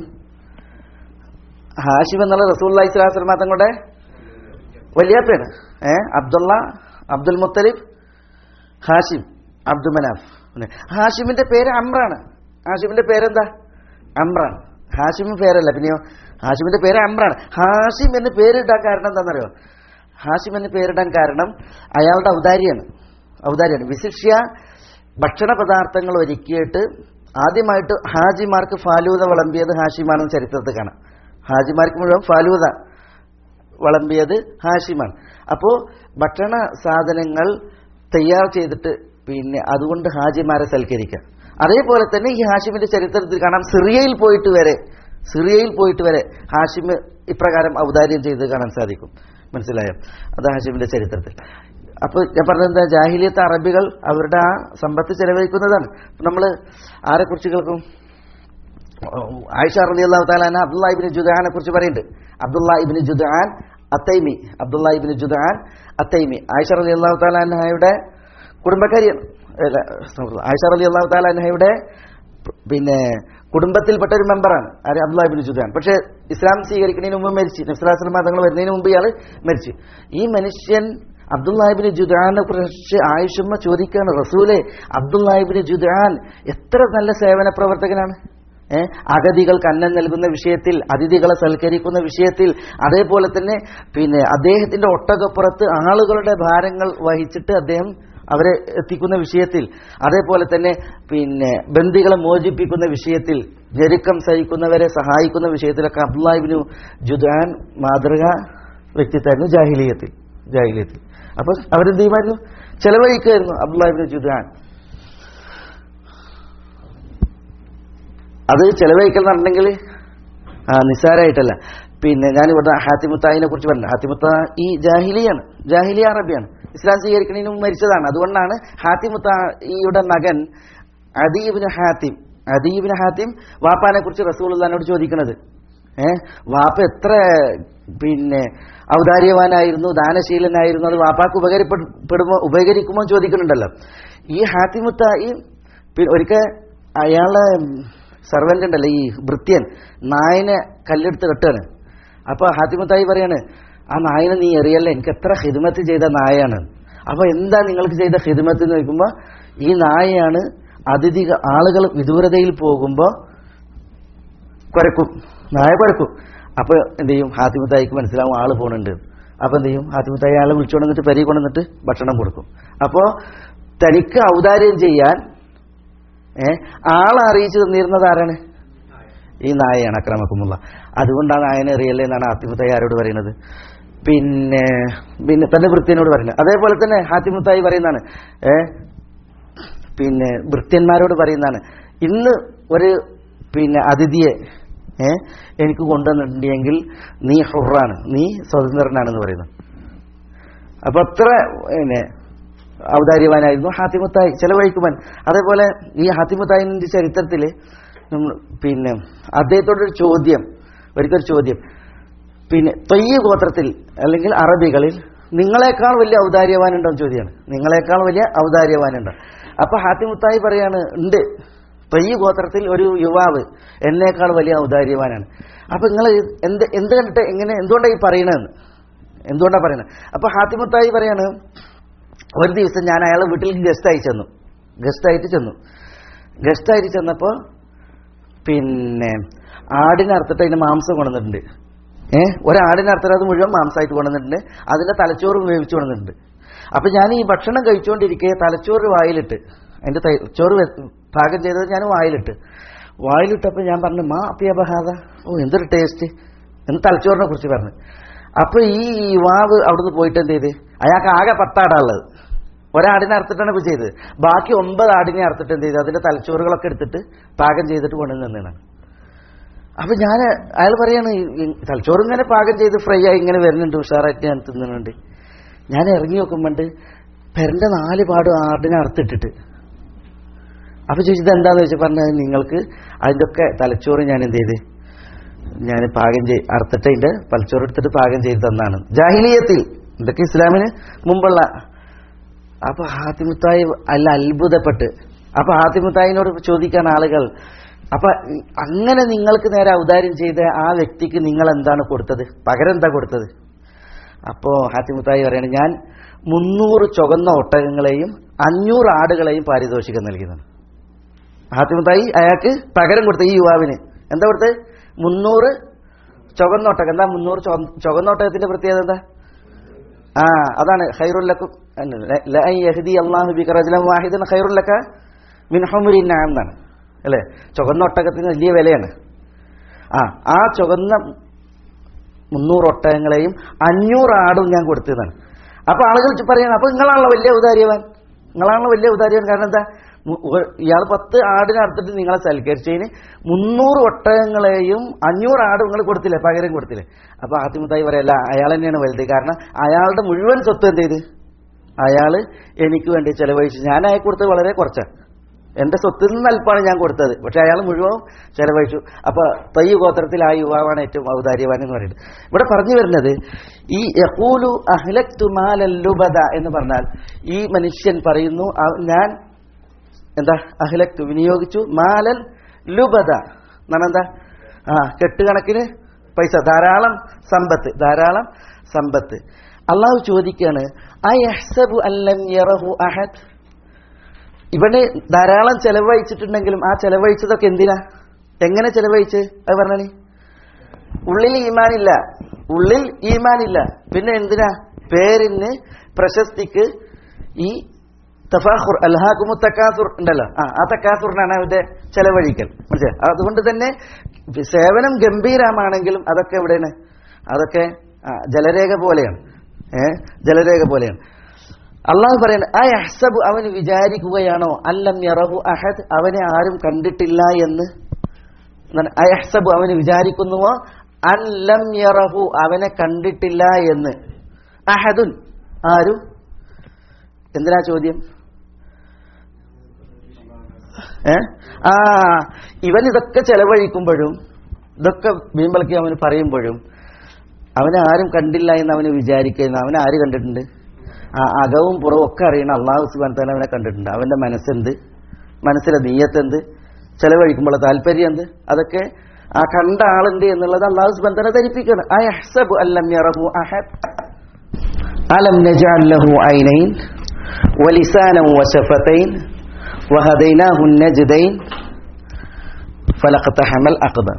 ഹാഷിം എന്നുള്ള റസൂൽ ഇസ്ലാസ്ലമ തങ്ങളുടെ വലിയപ്പയാണ് ഏ അബ്ദുള്ള അബ്ദുൽ മുത്തലിബ് ഹാഷിം അബ്ദുൽ മനാഫ് പിന്നെ ഹാഷിമിന്റെ പേര് അമ്രാണ് ഹാഷിമിന്റെ പേരെന്താ അമ്രാൻ ഹാഷിം പേരല്ല പിന്നെയോ ഹാഷിമിന്റെ പേര് അമ്രാണ് ഹാഷിം എന്ന് പേരിടാൻ കാരണം എന്താണെന്നറിയോ ഹാഷിം എന്ന് പേരിടാൻ കാരണം അയാളുടെ ഔദാര്യാണ് ഔദാര്യാണ് വിശിഷ്യ ഭക്ഷണ പദാർത്ഥങ്ങൾ ഒരുക്കിയിട്ട് ആദ്യമായിട്ട് ഹാജിമാർക്ക് ഫാലൂദ വിളമ്പിയത് ഹാഷിമാണെന്ന് ചരിത്രത്തിൽ കാണാം ഹാജിമാർക്ക് മുഴുവൻ ഫാലൂദ വിളമ്പിയത് ഹാഷിമാണ് അപ്പോൾ ഭക്ഷണ സാധനങ്ങൾ തയ്യാർ ചെയ്തിട്ട് പിന്നെ അതുകൊണ്ട് ഹാജിമാരെ സൽക്കരിക്കുക അതേപോലെ തന്നെ ഈ ഹാഷിമിന്റെ ചരിത്രത്തിൽ കാണാം സിറിയയിൽ പോയിട്ട് വരെ സിറിയയിൽ പോയിട്ട് വരെ ഹാഷിം ഇപ്രകാരം ഔദാര്യം ചെയ്ത് കാണാൻ സാധിക്കും മനസ്സിലായോ അത് ഹാഷിമിന്റെ ചരിത്രത്തിൽ അപ്പോൾ ഞാൻ പറഞ്ഞത് എന്താ ജാഹിലിയത്തെ അറബികൾ അവരുടെ ആ സമ്പത്ത് ചെലവഴിക്കുന്നതാണ് നമ്മൾ ആരെക്കുറിച്ച് കേൾക്കും ആയിഷ റലി അള്ളാഹു താലാന അബ്ദുള്ള ഇബിന് ജുദാനെ കുറിച്ച് പറയുന്നുണ്ട് അബ്ദുള്ള ഇബിന് ജുദാൻ അത്തൈമി അബ്ദുള്ള ഇബിന് ജുദാൻ അത്തൈമി ആയിഷ റലി അള്ളാഹു താലാനയുടെ കുടുംബക്കാരിയാണ് അല്ല, ആയിഷ റലി അള്ളാഹു താലാനയുടെ പിന്നെ കുടുംബത്തിൽപ്പെട്ട ഒരു മെമ്പറാണ് ആര് അബ്ദുള്ള ഇബിന് ജുദാൻ പക്ഷേ ഇസ്ലാം സ്വീകരിക്കുന്നതിന് മുമ്പ് മരിച്ചു നബ്സലാസ്ലം തങ്ങൾ വരുന്നതിന് മുമ്പ് ഇയാൾ മരിച്ചു ഈ മനുഷ്യൻ അബ്ദുല്ലാഹിബിന് ജുദാനെ കുറിച്ച് ആയിഷമ്മ ചോദിക്കുകയാണ് റസൂലെ അബ്ദുല്ലാഹിബിന് ജുദാൻ എത്ര നല്ല സേവന പ്രവർത്തകനാണ് ഏ അഗതികൾക്ക് അന്നം നൽകുന്ന വിഷയത്തിൽ അതിഥികളെ സൽക്കരിക്കുന്ന വിഷയത്തിൽ അതേപോലെ തന്നെ പിന്നെ അദ്ദേഹത്തിന്റെ ഒട്ടകപ്പുറത്ത് ആളുകളുടെ ഭാരങ്ങൾ വഹിച്ചിട്ട് അദ്ദേഹം അവരെ എത്തിക്കുന്ന വിഷയത്തിൽ അതേപോലെ തന്നെ പിന്നെ ബന്ദികളെ മോചിപ്പിക്കുന്ന വിഷയത്തിൽ ഞെരുക്കം സഹിക്കുന്നവരെ സഹായിക്കുന്ന വിഷയത്തിലൊക്കെ അബ്ദുല്ലാഹിബിനു ജുദാൻ മാതൃക വ്യക്തിത്വമായിരുന്നു ജാഹിലിയത്തിൽ ജാഹിലിയത്തിൽ അപ്പൊ അവരെന്ത് ചെയ്യുമായിരുന്നു ചെലവഴിക്കുമായിരുന്നു അബ്ദുല്ലാഹിബിന് ജുദാൻ അത് ചെലവഴിക്കൽ എന്ന് പറഞ്ഞിട്ടുണ്ടെങ്കിൽ ആ നിസ്സാരമായിട്ടല്ല പിന്നെ ഞാനിവിടെ ഹാത്തിമുത്തായിനെ കുറിച്ച് പറഞ്ഞു ഹാത്തിമുത്ത ഈ ജാഹിലിയാണ് ജാഹിലിയ അറബിയാണ് ഇസ്ലാം സ്വീകരിക്കുന്നതിന് മുമ്പ് മരിച്ചതാണ് അതുകൊണ്ടാണ് ഹാത്തിമുത്തായിയുടെ മകൻ അദീബിന് ഹാത്തിം അദീബിന് ഹാത്തിം വാപ്പാനെ കുറിച്ച് റസൂള്ളഹാനോട് ചോദിക്കുന്നത് ഏ വാപ്പ എത്ര പിന്നെ ഔദാര്യവാനായിരുന്നു ദാനശീലനായിരുന്നു അത് വാപ്പാക്ക് ഉപകരിപ്പെടുമോ ഉപകരിക്കുമോ എന്ന് ചോദിക്കുന്നുണ്ടല്ലോ ഈ ഹാത്തിമുത്തായി പി- ഒരിക്കൽ അയാളെ സർവന്റ് ഉണ്ടല്ലോ ഈ ഭൃത്യൻ നായനെ കല്ലെടുത്ത് കെട്ടാണ് അപ്പൊ ഹാത്തിമുത്തായി പറയാണ് ആ നായനെ നീ എറിയല്ലേ എനിക്ക് എത്ര ഹിദ്മത്ത് ചെയ്ത നായയാണ് അപ്പൊ എന്താ നിങ്ങൾക്ക് ചെയ്ത ഹിദ്മത്ത് എന്ന് ചോദിക്കുമ്പോ ഈ നായയാണ് അതിഥി ആളുകൾ വിദൂരതയിൽ പോകുമ്പോ കുരക്കും നായ കുരക്കും അപ്പൊ എന്ത് ചെയ്യും ഹാത്തിമുത്തായിക്ക് മനസ്സിലാവും ആള് പോണുണ്ട് അപ്പൊ എന്ത് ചെയ്യും ഹാത്തിമുത്തായി ആളെ വിളിച്ചുകൊണ്ട് വന്നിട്ട് പെരി കൊണ്ടുവന്നിട്ട് ഭക്ഷണം കൊടുക്കും അപ്പോ തനിക്ക് ഔദാര്യം ചെയ്യാൻ ഏ ആളെ അറിയിച്ചു തന്നിരുന്നത് ആരാണ് ഈ നായയാണ് അക്രമക്കുമുള്ള അതുകൊണ്ടാണ് നായനെ അറിയല്ലേ എന്നാണ് ഹാത്തിമുത്തായി ആരോട് പറയുന്നത് പിന്നെ പിന്നെ തന്റെ വൃത്തിയനോട് പറയുന്നത് അതേപോലെ തന്നെ ഹാത്തിമുത്തായി പറയുന്നതാണ് ഏ പിന്നെ ഭൃത്യന്മാരോട് പറയുന്നതാണ് ഇന്ന് ഒരു പിന്നെ അതിഥിയെ ഏ എനിക്ക് കൊണ്ടുവന്നിട്ടുണ്ടെങ്കിൽ നീ ഹുറാണ് നീ സ്വതന്ത്രനാണെന്ന് പറയുന്നത് അപ്പൊ അത്ര പിന്നെ ഔദാര്യവാനായിരുന്നു ഹാത്തിമുത്തായി ചെലവഴിക്കുവാൻ അതേപോലെ ഈ ഹാത്തിമുത്തായിന്റെ ചരിത്രത്തിൽ പിന്നെ അദ്ദേഹത്തോടൊരു ചോദ്യം ഒരിക്കലൊരു ചോദ്യം പിന്നെ തൊയ്യ ഗോത്രത്തിൽ അല്ലെങ്കിൽ അറബികളിൽ നിങ്ങളെക്കാൾ വലിയ ഔദാര്യവാനുണ്ടോ എന്ന് ചോദ്യമാണ് നിങ്ങളെക്കാൾ വലിയ ഔദാര്യവാനുണ്ടോ അപ്പൊ ഹാത്തിമുത്തായി പറയാണ് ഉണ്ട് തൊയ്യ ഗോത്രത്തിൽ ഒരു യുവാവ് എന്നേക്കാൾ വലിയ ഔദാര്യവാനാണ് അപ്പൊ നിങ്ങൾ എന്ത് എന്ത് കണ്ടിട്ട് എങ്ങനെ എന്തുകൊണ്ടാണ് ഈ പറയണതെന്ന് എന്തുകൊണ്ടാണ് പറയണത് അപ്പൊ ഹാത്തിമുത്തായി പറയാണ് ഒരു ദിവസം ഞാൻ അയാളെ വീട്ടിലേക്ക് ഗസ്റ്റായി ചെന്നു ഗസ്റ്റായിട്ട് ചെന്നു ഗസ്റ്റായിട്ട് ചെന്നപ്പോൾ പിന്നെ ആടിനെ അറുത്തിട്ട് അതിന്റെ മാംസം കൊണ്ടുവന്നിട്ടുണ്ട് ഏഹ് ഒരാടിനെ അറുത്തിട്ട് അത് മുഴുവൻ മാംസമായിട്ട് കൊണ്ടുവന്നിട്ടുണ്ട് അതിന്റെ തലച്ചോറ് വേവിച്ചു കൊണ്ടുവന്നിട്ടുണ്ട് അപ്പൊ ഞാൻ ഈ ഭക്ഷണം കഴിച്ചുകൊണ്ടിരിക്കെ തലച്ചോറ് വായിലിട്ട് അതിന്റെ തലച്ചോറ് വെ- പാകം ചെയ്തത് ഞാൻ വായിലിട്ട് വായിലിട്ടപ്പോൾ ഞാൻ പറഞ്ഞു മാ അപ്പിയബഹാദ ഓ എന്തൊരു ടേസ്റ്റ് എന്ന് തലച്ചോറിനെ കുറിച്ച് പറഞ്ഞു അപ്പൊ ഈ യുവാവ് അവിടുന്ന് പോയിട്ട് എന്ത് ചെയ്ത് അയാൾക്ക് ആകെ പത്താടാളുള്ളത് ഒരാടിനെ അറുത്തിട്ടാണ് ഇപ്പൊ ചെയ്തത് ബാക്കി ഒമ്പത് ആടിനെ അറുത്തിട്ട് എന്ത് ചെയ്ത് അതിന്റെ തലച്ചോറുകളൊക്കെ എടുത്തിട്ട് പാകം ചെയ്തിട്ട് കൊണ്ടുവന്നതാണ് അപ്പൊ ഞാൻ അയാൾ പറയാണ് ഈ- തലച്ചോറ് ഇങ്ങനെ പാകം ചെയ്ത് ഫ്രൈ ആയി ഇങ്ങനെ വരുന്നുണ്ട് ഉഷാറായിട്ട് ഞാൻ തിന്നുന്നുണ്ട് ഞാൻ ഇറങ്ങി നോക്കുമ്പോണ്ട് പെരന്റെ നാല് പാടും ആടിനെ അറുത്തിട്ടിട്ട് അപ്പൊ ചോദിച്ചത് എന്താന്ന് വെച്ചാൽ പറഞ്ഞത് നിങ്ങൾക്ക് അതിന്റെ ഒക്കെ തലച്ചോറ് ഞാൻ എന്ത് ചെയ്ത് ഞാൻ പാകം ചെയ്ത് അറുത്തിട്ട് അതിന്റെ തലച്ചോറ് എടുത്തിട്ട് പാകം ചെയ്ത് തന്നാണ് ജാഹിലിയത്തിൽ ഇതൊക്കെ ഇസ്ലാമിന് മുമ്പുള്ള അപ്പൊ ഹാത്തിമുത്തായി അല്ല അത്ഭുതപ്പെട്ട് അപ്പൊ ഹാത്തിമുത്തായിനോട് ചോദിക്കാൻ ആളുകൾ അപ്പൊ അങ്ങനെ നിങ്ങൾക്ക് നേരെ ഔദാര്യം ചെയ്ത ആ വ്യക്തിക്ക് നിങ്ങൾ എന്താണ് കൊടുത്തത് പകരം എന്താ കൊടുത്തത് അപ്പോ ഹാത്തിമുത്തായി പറയാണ് ഞാൻ മുന്നൂറ് ചുവന്ന ഒട്ടകങ്ങളെയും അഞ്ഞൂറ് ആടുകളെയും പാരിതോഷികം നൽകുന്നതാണ് ഹാത്തിമുത്തായി അയാൾക്ക് പകരം കൊടുത്ത ഈ യുവാവിന് എന്താ കൊടുത്തത് മുന്നൂറ് ചുവന്ന ഒട്ടകം എന്താ മുന്നൂറ് ചുവ- ചുവന്ന ഒട്ടകത്തിന്റെ പ്രത്യേകത എന്താ ആ അതാണ് ഖൈറുല്ലക്കും യഹ്ദി അള്ളാഹു ബിക റജുലൻ വാഹിദൻ ഖൈറുല്ലക മിൻ ഹുമുരിൻ നഅം എന്നാണ് അല്ലേ ചുവന്ന ഒട്ടകത്തിന് വലിയ വിലയാണ് ആ ആ ചുവന്ന മുന്നൂറ് ഒട്ടകങ്ങളെയും അഞ്ഞൂറ് ആടും ഞാൻ കൊടുത്തതാണ് അപ്പൊ ആളുകൾ പറയണം അപ്പൊ നിങ്ങളാണല്ലോ വലിയ ഔദാര്യവാൻ നിങ്ങളാണല്ലോ വലിയ ഔദാര്യവാൻ കാരണം എന്താ മു- ഒ- ഇയാൾ പത്ത് ആടിനെ അറുത്തിട്ട് നിങ്ങളെ സൽക്കരിച്ചതിന് മുന്നൂറ് ഒട്ടകങ്ങളെയും അഞ്ഞൂറ് ആടും നിങ്ങൾ കൊടുത്തില്ലേ പകരം കൊടുത്തില്ലേ അപ്പൊ ആത്തിമുത്തായി പറയല്ല അയാൾ തന്നെയാണ് വലുത് കാരണം അയാളുടെ മുഴുവൻ സ്വത്ത് എന്ത് ചെയ്ത് അയാള് എനിക്ക് വേണ്ടി ചെലവഴിച്ചു ഞാൻ അയാൾക്ക് കൊടുത്തത് വളരെ കുറച്ചാണ് എന്റെ സ്വത്തിൽ നിന്ന് അല്പമാണ് ഞാൻ കൊടുത്തത് പക്ഷെ അയാൾ മുഴുവൻ ചെലവഴിച്ചു അപ്പൊ തയ്യ ഗോത്രത്തിൽ ആ യുവാവാണ് ഏറ്റവും ഔദാര്യവാൻ എന്ന് പറയുന്നത് ഇവിടെ പറഞ്ഞു വരുന്നത് ഈ യഹൂലു അഹ്ലക്തു മാലല്ലുബദ എന്ന് പറഞ്ഞാൽ ഈ മനുഷ്യൻ പറയുന്നു "ആ- ഞാൻ എന്താ അഹ്ലക്തു വിനിയോഗിച്ചു മാലൽ ലുബദ എന്നാണ് എന്താ ആ കെട്ടുകണക്കിന് പൈസ ധാരാളം സമ്പത്ത് ധാരാളം സമ്പത്ത് അള്ളാഹു ചോദിക്കാണ് അയഹ്സബു അല്ലം യറഹു അഹദ് ഇവിടെ ധാരാളം ചെലവഴിച്ചിട്ടുണ്ടെങ്കിലും ആ ചെലവഴിച്ചതൊക്കെ എന്തിനാ എങ്ങനെ ചെലവഴിച്ച് അത് പറഞ്ഞേ ഉള്ളിൽ ഈമാനില്ല ഉള്ളിൽ ഈമാനില്ല പിന്നെ എന്തിനാ പേരിന് പ്രശസ്തിക്ക് ഈ തഫാഖുർ അൽഹാഖുമു തക്കാസുർ ഉണ്ടല്ലോ ആ ആ തക്കാസുറിനാണ് അവരുടെ ചെലവഴിക്കൽ മനസ്സിലായി അതുകൊണ്ട് തന്നെ സേവനം ഗംഭീരമാണെങ്കിലും അതൊക്കെ എവിടെയാണ് അതൊക്കെ ആ, ജലരേഖ പോലെയാണ് ഏ ജലരേഖ പോലെയാണ് അള്ളാഹു പറയാണ് ആ അഹ്സബു അവന് വിചാരിക്കുകയാണോ അല്ലം യറഹു അഹദ് അവനെ ആരും കണ്ടിട്ടില്ല എന്ന് എന്താണ് അയഹ്സബു അവന് വിചാരിക്കുന്നുവോ അല്ലം യറഹു അവനെ കണ്ടിട്ടില്ല എന്ന് അഹദുൻ ആരും എന്തിനാ ചോദ്യം ഏ ആ ഇവൻ ഇതൊക്കെ ചെലവഴിക്കുമ്പോഴും ഇതൊക്കെ വീമ്പളക്കി അവന് പറയുമ്പോഴും അവനെ ആരും കണ്ടില്ല എന്ന് അവന് വിചാരിക്കുന്നു അവനെ ആര് കണ്ടിട്ടുണ്ട് ആ അകവും പുറവും ഒക്കെ അറിയണ അള്ളാഹു സുബാൻ തന്നെ അവനെ കണ്ടിട്ടുണ്ട് അവന്റെ മനസ്സെന്ത് മനസ്സിലെ നീയത്തെന്ത് ചെലവഴിക്കുമ്പോൾ താല്പര്യം എന്ത് അതൊക്കെ ആ കണ്ട ആളുണ്ട് എന്നുള്ളത് അള്ളാഹു സുബാൻ തന്നെ ധരിപ്പിക്കണം ആ അഹ്സബു അല്ലം യറഹു അഹദ് അലം നജഅൽ ലഹു ഐനൈൻ വലിസാനം വശഫതൈൻ وهديناه النجدين فلقتحم الأقدام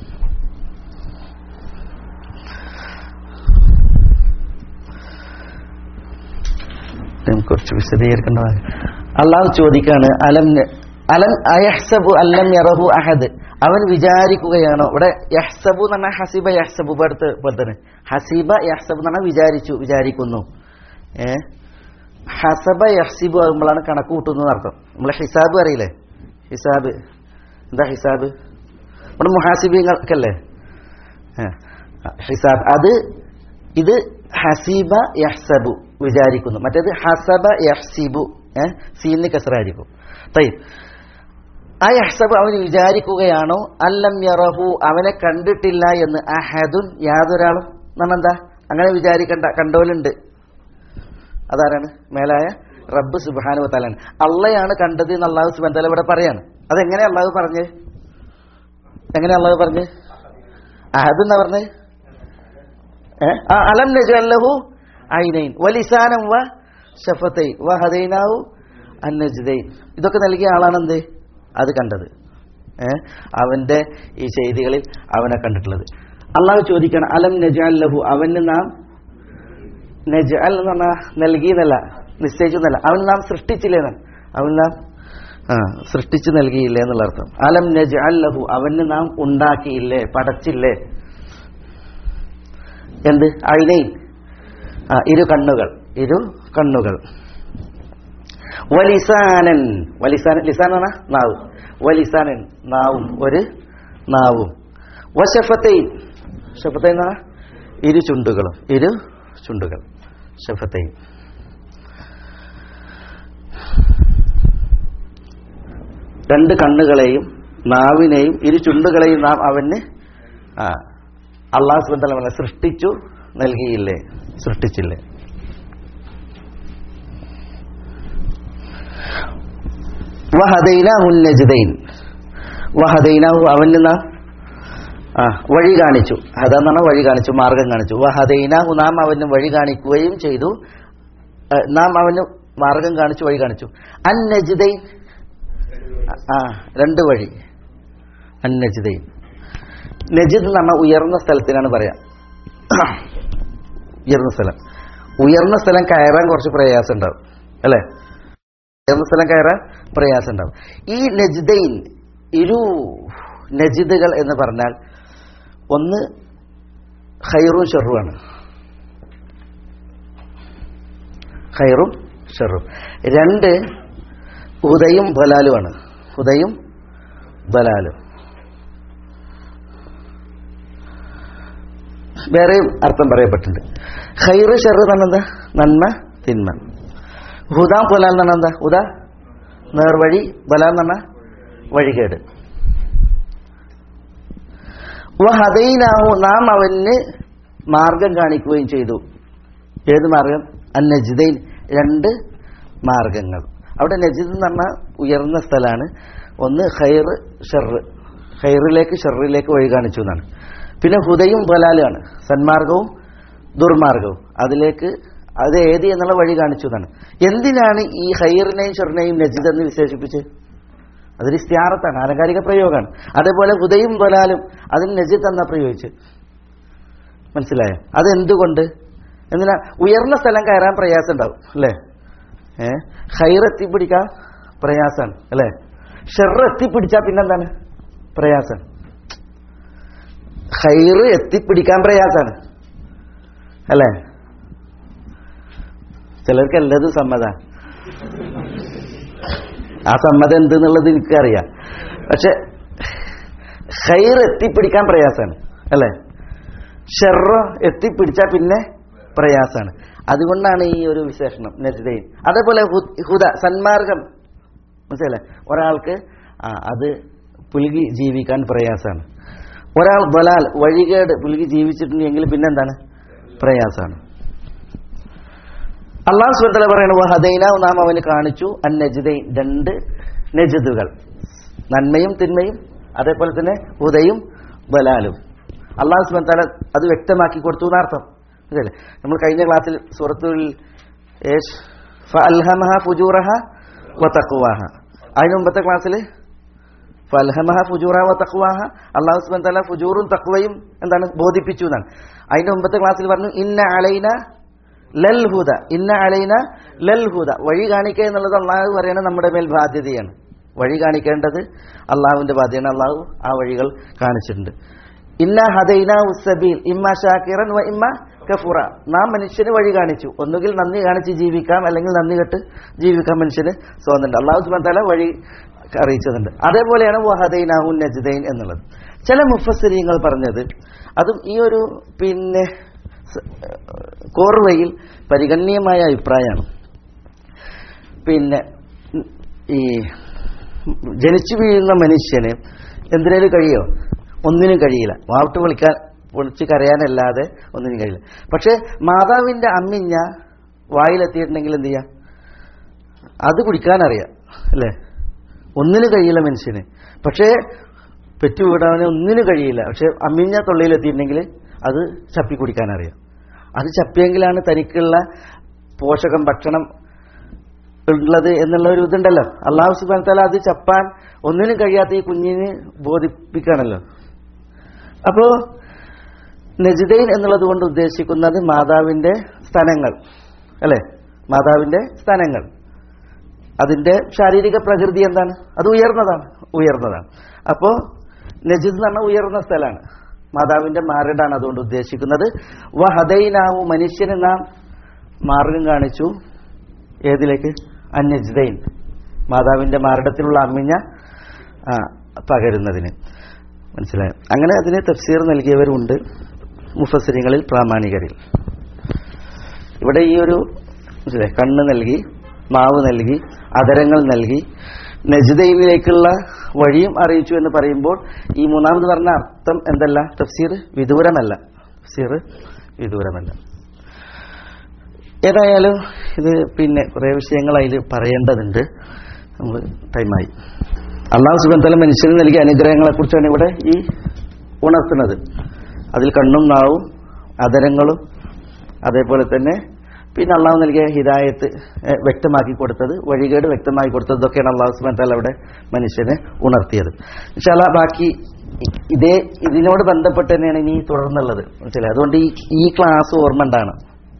ഇതിനെ കുറച്ച് വിശദീകരിക്കേണ്ടതാണ് അള്ളാഹു ചോദിക്കാണ് അലം ന- അലം അയഹ്സബു അല്ലം യറഹു അഹദ് അവൻ വിചാരിക്കുകയാണോ ഇവിടെ യഹ്സബു എന്ന് പറഞ്ഞാൽ ഹസീബ യഹ്സബു ഇപ്പൊ അടുത്ത് പോലെ തന്നെ ഹസീബ യഹ്സബു എന്ന് പറഞ്ഞാൽ വിചാരിച്ചു വിചാരിക്കുന്നു ഏ ഹസബ യഹ്സിബു ആകുമ്പോഴാണ് കണക്ക് കൂട്ടുന്നത് അർത്ഥം നമ്മളെ ഹിസാബ് അറിയില്ലേ ഹിസാബ് എന്താ ഹിസാബ് നമ്മുടെ മുഹാസിബിങ്ങൾക്കല്ലേ ഏ, ഹിസാബ് അത് ഇത് ഹസീബ യഹ്സബു വിചാരിക്കുന്നു മറ്റേത് ഹസബ യഹ്സിബു ഏഹ് സീന് കസറായിരിക്കും തൈ ആ യഹ്സബ് അവന് വിചാരിക്കുകയാണോ അല്ലം യറഹു അവനെ കണ്ടിട്ടില്ല എന്ന് അഹദുൻ യാതൊരാളും നമ്മളെന്താ അങ്ങനെ വിചാരിക്കണ്ട കണ്ടോലുണ്ട് അതാരാണ് മേലായ റബ്ബ് സുബാനു തലാണ് അള്ളയാണ് കണ്ടത് എന്ന് അള്ളാഹു സുബാൻ തല ഇവിടെ പറയാണ് അതെങ്ങനെ അള്ളാഹു പറഞ്ഞ് എങ്ങനെ അള്ളാഹു പറഞ്ഞ് അഹദ് എന്നാ പറഞ്ഞ് ഏ? ആ, അലം നജല്ലഹു ഐനൈൻ വലിസാനം വ ഷഫത്തൈൻ വ ഹദൈനാഹു അന്നജ്ദൈൻ ഇതൊക്കെ നൽകിയ ആളാണ് എന്ത് അത് കണ്ടത് ഏ അവന്റെ ഈ ചെയ്തികളിൽ അവനെ കണ്ടിട്ടുള്ളത് അള്ളാഹു ചോദിക്കണം അലം നജല്ലഹു അവന് നാം നജഅൽ എന്ന് പറഞ്ഞാൽ നൽകി എന്നല്ല നിശ്ചയിച്ചു എന്നല്ല അവൻ നാം സൃഷ്ടിച്ചില്ലേ എന്നാണ് അവൻ നാം ആ സൃഷ്ടിച്ചു നൽകിയില്ലേ എന്നുള്ള അർത്ഥം അലം നജഅൽ ലഹു അവന് നാം ഉണ്ടാക്കിയില്ലേ പടച്ചില്ലേ എന്ത് ഐനൈൻ ആ ഇരു കണ്ണുകൾ ഇരു കണ്ണുകൾ വലിസാനൻ വലിസാനൻ ലിസാൻ എന്ന് പറഞ്ഞാൽ നാവ് വലിസാനൻ നാവും ഒരു നാവും വശഫത്തൈൻ ഷഫത്തൈൻ എന്ന് പറഞ്ഞാൽ ഇരു ചുണ്ടുകളും ഇരു ചുണ്ടുകൾ ഷഫത്തൈൻ രണ്ട് കണ്ണുകളെയും നാവിനെയും ഇരു ചുണ്ടുകളെയും നാം അവന് ആ അള്ളാഹു സുബന്ധ പറഞ്ഞ സൃഷ്ടിച്ചു നൽകിയില്ലേ സൃഷ്ടിച്ചില്ലേ വഹദൈനാഹു നജ്ദൈൻ വഹദൈനാഹു അവന് നാം ആ വഴി കാണിച്ചു ഹദ എന്ന് പറഞ്ഞാൽ വഴി കാണിച്ചു മാർഗം കാണിച്ചു വഹദൈനാഹു നാം അവന് വഴി കാണിക്കുകയും ചെയ്തു ആ, നാം അവന് മാർഗം കാണിച്ചു വഴി കാണിച്ചു അൻ നജ്ദൈൻ ആ രണ്ട് വഴി അൻ നജ്ദൈൻ നജിദ് എന്ന് പറഞ്ഞാൽ ഉയർന്ന സ്ഥലത്തിനാണ് പറയാ ഉയർന്ന സ്ഥലം ഉയർന്ന സ്ഥലം കയറാൻ കുറച്ച് പ്രയാസം ഉണ്ടാവും അല്ലേ ഉയർന്ന സ്ഥലം കയറാൻ പ്രയാസം ഉണ്ടാവും ഈ നജിദൈൻ ഇരു നജിദുകൾ എന്ന് പറഞ്ഞാൽ ഒന്ന് ഖൈറും ഷെറുമാണ് ഖൈറും ഷെറും രണ്ട് ഉദയും ബലാലുമാണ് ഉദയും ബലാലും വേറെയും അർത്ഥം പറയപ്പെട്ടിട്ടുണ്ട് ഖൈറ് ഷെറ് എന്ന് പറഞ്ഞാൽ എന്താ നന്മ തിന്മ ഹുദാം ബലാൽ എന്ന് പറഞ്ഞാൽ എന്താ ഹുദ നേർവഴി ബലാൽ എന്ന് പറഞ്ഞാൽ വഴികേട് വഹദൈനാഹു നാം അവന് മാർഗം കാണിക്കുകയും ചെയ്തു ഏത് മാർഗം അൻ നജിദൈൻ രണ്ട് മാർഗങ്ങൾ അവിടെ നജിദ് എന്ന് പറഞ്ഞാൽ ഉയർന്ന സ്ഥലമാണ് ഒന്ന് ഖൈർ ഷെറ് ഖൈറിലേക്ക് ഷെറിലേക്ക് വഴി കാണിച്ചു എന്നാണ് പിന്നെ ഹുദയും ബലാലുമാണ് സന്മാർഗവും ദുർമാർഗവും അതിലേക്ക് അത് ഏത് എന്നുള്ള വഴി കാണിച്ചു എന്നാണ് എന്തിനാണ് ഈ ഹൈറിനെയും ഷെറിനെയും നജിദ് എന്ന് വിശേഷിപ്പിച്ച് അതൊരു ഇസ്തിയാറത്താണ് ആലങ്കാരിക പ്രയോഗമാണ് അതേപോലെ ഹുദയും ബലാലും അതിന് നജിദ് എന്നാ പ്രയോഗിച്ച് മനസ്സിലായോ അതെന്തുകൊണ്ട് എന്തിനാ ഉയർന്ന സ്ഥലം കയറാൻ പ്രയാസം ഉണ്ടാവും അല്ലേ ഏ ഹൈർ എത്തിപ്പിടിക്കാൻ പ്രയാസമാണ് അല്ലേ ഷെറ് എത്തിപ്പിടിച്ചാൽ പിന്നെന്താണ് പ്രയാസം ഹൈറ് എത്തിപ്പിടിക്കാൻ പ്രയാസാണ് അല്ലേ ചിലർക്ക് എല്ലാതും സമ്മത ആ സമ്മതം എന്തെന്നുള്ളത് എനിക്കറിയാം പക്ഷെ ഹൈർ എത്തിപ്പിടിക്കാൻ പ്രയാസാണ് അല്ലേ ഷെറോ എത്തിപ്പിടിച്ചാൽ പിന്നെ പ്രയാസാണ് അതുകൊണ്ടാണ് ഈ ഒരു വിശേഷണം നജിദൈൻ അതേപോലെ ഹു- ഹുദ സന്മാർഗം മനസ്സിലല്ലേ ഒരാൾക്ക് ആ അത് പുലുകി ജീവിക്കാൻ പ്രയാസാണ് ഒരാൾ ബലാൽ വഴികേട് പുലുകി ജീവിച്ചിട്ടുണ്ടെങ്കിൽ പിന്നെന്താണ് പ്രയാസാണ് അള്ളാഹു സുബത്തല പറയണ ഹദൈന നാം അവന് കാണിച്ചു അൻ നജിദൈൻ രണ്ട് നജിദുകൾ നന്മയും തിന്മയും അതേപോലെ തന്നെ ഹുദയും ബലാലും അള്ളാഹു സുബത്തല അത് വ്യക്തമാക്കി കൊടുത്തു എന്നർത്ഥം മനസ്സിലല്ലേ നമ്മൾ കഴിഞ്ഞ ക്ലാസ്സിൽ സൂറത്തുൽ ഏഷ് ഫഅൽഹമഹ ഫുജൂറഹ വതഖ്വാഹ അതിന് മുമ്പത്തെ ക്ലാസ്സിൽ ഫൽഹമഹ ഫുജൂറ വ തഖ്വാഹ അള്ളാഹു സുബ്ഹാനഹു വ തആല ഫുജൂറും തഖ്വയും എന്താണ് ബോധിപ്പിച്ചു എന്നാണ് അതിന്റെ മുമ്പത്തെ ക്ലാസ്സിൽ പറഞ്ഞു ഇന്ന അലൈന ലൽ ഹുദ ഇന്ന അലൈന ലൽ ഹുദ വഴി കാണിക്കുക എന്നുള്ളത് അള്ളാഹു പറയണത് നമ്മുടെ മേൽ ബാധ്യതയാണ് വഴി കാണിക്കേണ്ടത് അള്ളാഹുവിന്റെ ബാധ്യതയാണ് അള്ളാഹു ആ വഴികൾ കാണിച്ചിട്ടുണ്ട് ഇന്ന ഹദൈന ഉസബീൽ ഇമ്മ ഷാക്കിറൻ വ ഇമ്മ കഫുറ നാം മനുഷ്യന് വഴി കാണിച്ചു ഒന്നുകിൽ നന്ദി കാണിച്ച് ജീവിക്കാം അല്ലെങ്കിൽ നന്ദി കെട്ട് ജീവിക്കാൻ മനുഷ്യന് സ്വാതന്ത്ര്യം അള്ളാഹു സുബാൻ തല വഴി അറിയിച്ചതുണ്ട് അതേപോലെയാണ് വഹദൈനാഹു നജ്ദൈൻ എന്നുള്ളത് ചില മുഫസ്സിരിങ്ങൾ പറഞ്ഞത് അതും ഈ ഒരു പിന്നെ സ- കോർവയിൽ പരിഗണനീയമായ അഭിപ്രായമാണ് പിന്നെ ഉം, ഈ ജനിച്ചു വീഴുന്ന മനുഷ്യന് എന്തിനേലും കഴിയോ ഒന്നിനും കഴിയില്ല വാവിട്ട് വിളിക്കാൻ വിളിച്ച് കരയാനല്ലാതെ ഒന്നിനും കഴിയില്ല പക്ഷെ മാതാവിന്റെ അമ്മിഞ്ഞ വായിലെത്തിയിട്ടുണ്ടെങ്കിൽ എന്ത് ചെയ്യാം അത് കുടിക്കാനറിയാം അല്ലേ ഒന്നിനും കഴിയില്ല മനുഷ്യന് പക്ഷേ പെറ്റുവിടാൻ ഒന്നിനും കഴിയില്ല പക്ഷെ അമ്മിഞ്ഞ തൊള്ളയിലെത്തിയിട്ടുണ്ടെങ്കിൽ അത് ചപ്പി കുടിക്കാനറിയാം അത് ചപ്പിയെങ്കിലാണ് തനിക്കുള്ള പോഷകം ഭക്ഷണം ഉള്ളത് എന്നുള്ള ഒരു ഇതുണ്ടല്ലോ അള്ളാഹു സുബാൻ താല അത് ചപ്പാൻ ഒന്നിനും കഴിയാത്ത ഈ കുഞ്ഞിന് ബോധിപ്പിക്കുകയാണല്ലോ അപ്പോ നജിദൈൻ എന്നുള്ളത് കൊണ്ട് ഉദ്ദേശിക്കുന്നത് മാതാവിന്റെ സ്ഥലങ്ങൾ അല്ലെ മാതാവിന്റെ സ്ഥലങ്ങൾ അതിന്റെ ശാരീരിക പ്രകൃതി എന്താണ് അത് ഉയർന്നതാണ് ഉയർന്നതാണ് അപ്പോ നജിദ് എന്ന് പറഞ്ഞാൽ ഉയർന്ന സ്ഥലമാണ് മാതാവിന്റെ മാരടാണ് അതുകൊണ്ട് ഉദ്ദേശിക്കുന്നത് വഹദൈനാവു മനുഷ്യന് നാം മാർഗം കാണിച്ചു ഏതിലേക്ക് അന്നജിദൈൻ മാതാവിന്റെ മാരടത്തിലുള്ള അമ്മിഞ്ഞ ആ, പകരുന്നതിന് മനസ്സിലായോ അങ്ങനെ അതിന് തഫ്സീർ നൽകിയവരുണ്ട് മുഫസ്സിരിങ്ങളിൽ പ്രാമാണികരിൽ ഇവിടെ ഈ ഒരു മനസ്സിലായോ? കണ്ണ് നൽകി നാവ് നൽകി അതരങ്ങൾ നൽകി നജിദയിലേക്കുള്ള വഴിയും അറിയിച്ചു എന്ന് പറയുമ്പോൾ ഈ മൂന്നാമത് പറഞ്ഞ അർത്ഥം എന്തല്ല തഫ്സീർ വിദൂരമല്ല തഫ്സീർ വിദൂരമല്ല ഏതായാലും ഇത് പിന്നെ കുറേ വിഷയങ്ങൾ അതിൽ പറയേണ്ടതുണ്ട് നമ്മൾ ടൈമായി അള്ളാഹു സുബന്ധല മനുഷ്യന് നൽകിയ അനുഗ്രഹങ്ങളെ കുറിച്ചാണ് ഇവിടെ ഈ ഉണർത്തുന്നത് അതിൽ കണ്ണും നാവും അതരങ്ങളും അതേപോലെ തന്നെ പിന്നെ അള്ളാഹു നൽകിയ ഹിദായത്ത് ഏഹ്, വ്യക്തമാക്കി കൊടുത്തത് വഴികേട് വ്യക്തമാക്കി കൊടുത്തത് ഇതൊക്കെയാണ് അള്ളാഹു സുബന്ധല അവിടെ മനുഷ്യനെ ഉണർത്തിയത് ഇൻഷാല്ലാ ബാക്കി ഇതേ ഇതിനോട് ബന്ധപ്പെട്ട് തന്നെയാണ് ഇനി തുടർന്നുള്ളത് മനസ്സിലായി അതുകൊണ്ട് ഈ ഈ ക്ലാസ് ഓർമ്മ ഉണ്ടാണ്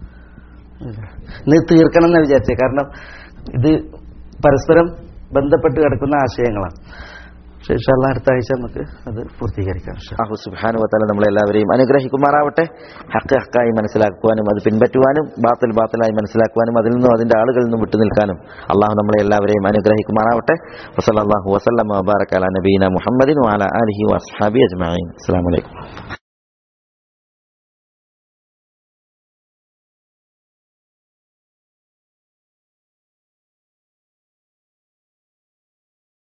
ഇന്ന് തീർക്കണം എന്ന് വിചാരിച്ചേ കാരണം ഇത് പരസ്പരം ബന്ധപ്പെട്ട് കിടക്കുന്ന ആശയങ്ങളാണ് പക്ഷേ ഇൻഷാല്ലാ അടുത്ത ആഴ്ച നമുക്ക് അത് പൂർത്തീകരിക്കാം ഇൻഷാ
അള്ളാഹു സുബ്ഹാനഹു വതആല നമ്മളെല്ലാവരെയും അനുഗ്രഹിക്കുമാറാവട്ടെ ഹക്ക് ഹക്കായി മനസ്സിലാക്കുവാനും അത് പിൻപറ്റുവാനും ബാത്തിൽ ബാത്തിലായി മനസ്സിലാക്കുവാനും അതിൽ നിന്നും അതിന്റെ ആളുകളിൽ നിന്നും വിട്ടു നിൽക്കാനും അള്ളാഹു നമ്മളെ എല്ലാവരെയും അനുഗ്രഹിക്കുമാറാവട്ടെ വസല്ലല്ലാഹു വസല്ലമ വബാറക അലാ നബീന മുഹമ്മദിൻ വഅലാ ആലിഹി വഅസ്ഹാബി അജ്മഈൻ അസ്സലാമു അലൈക്കും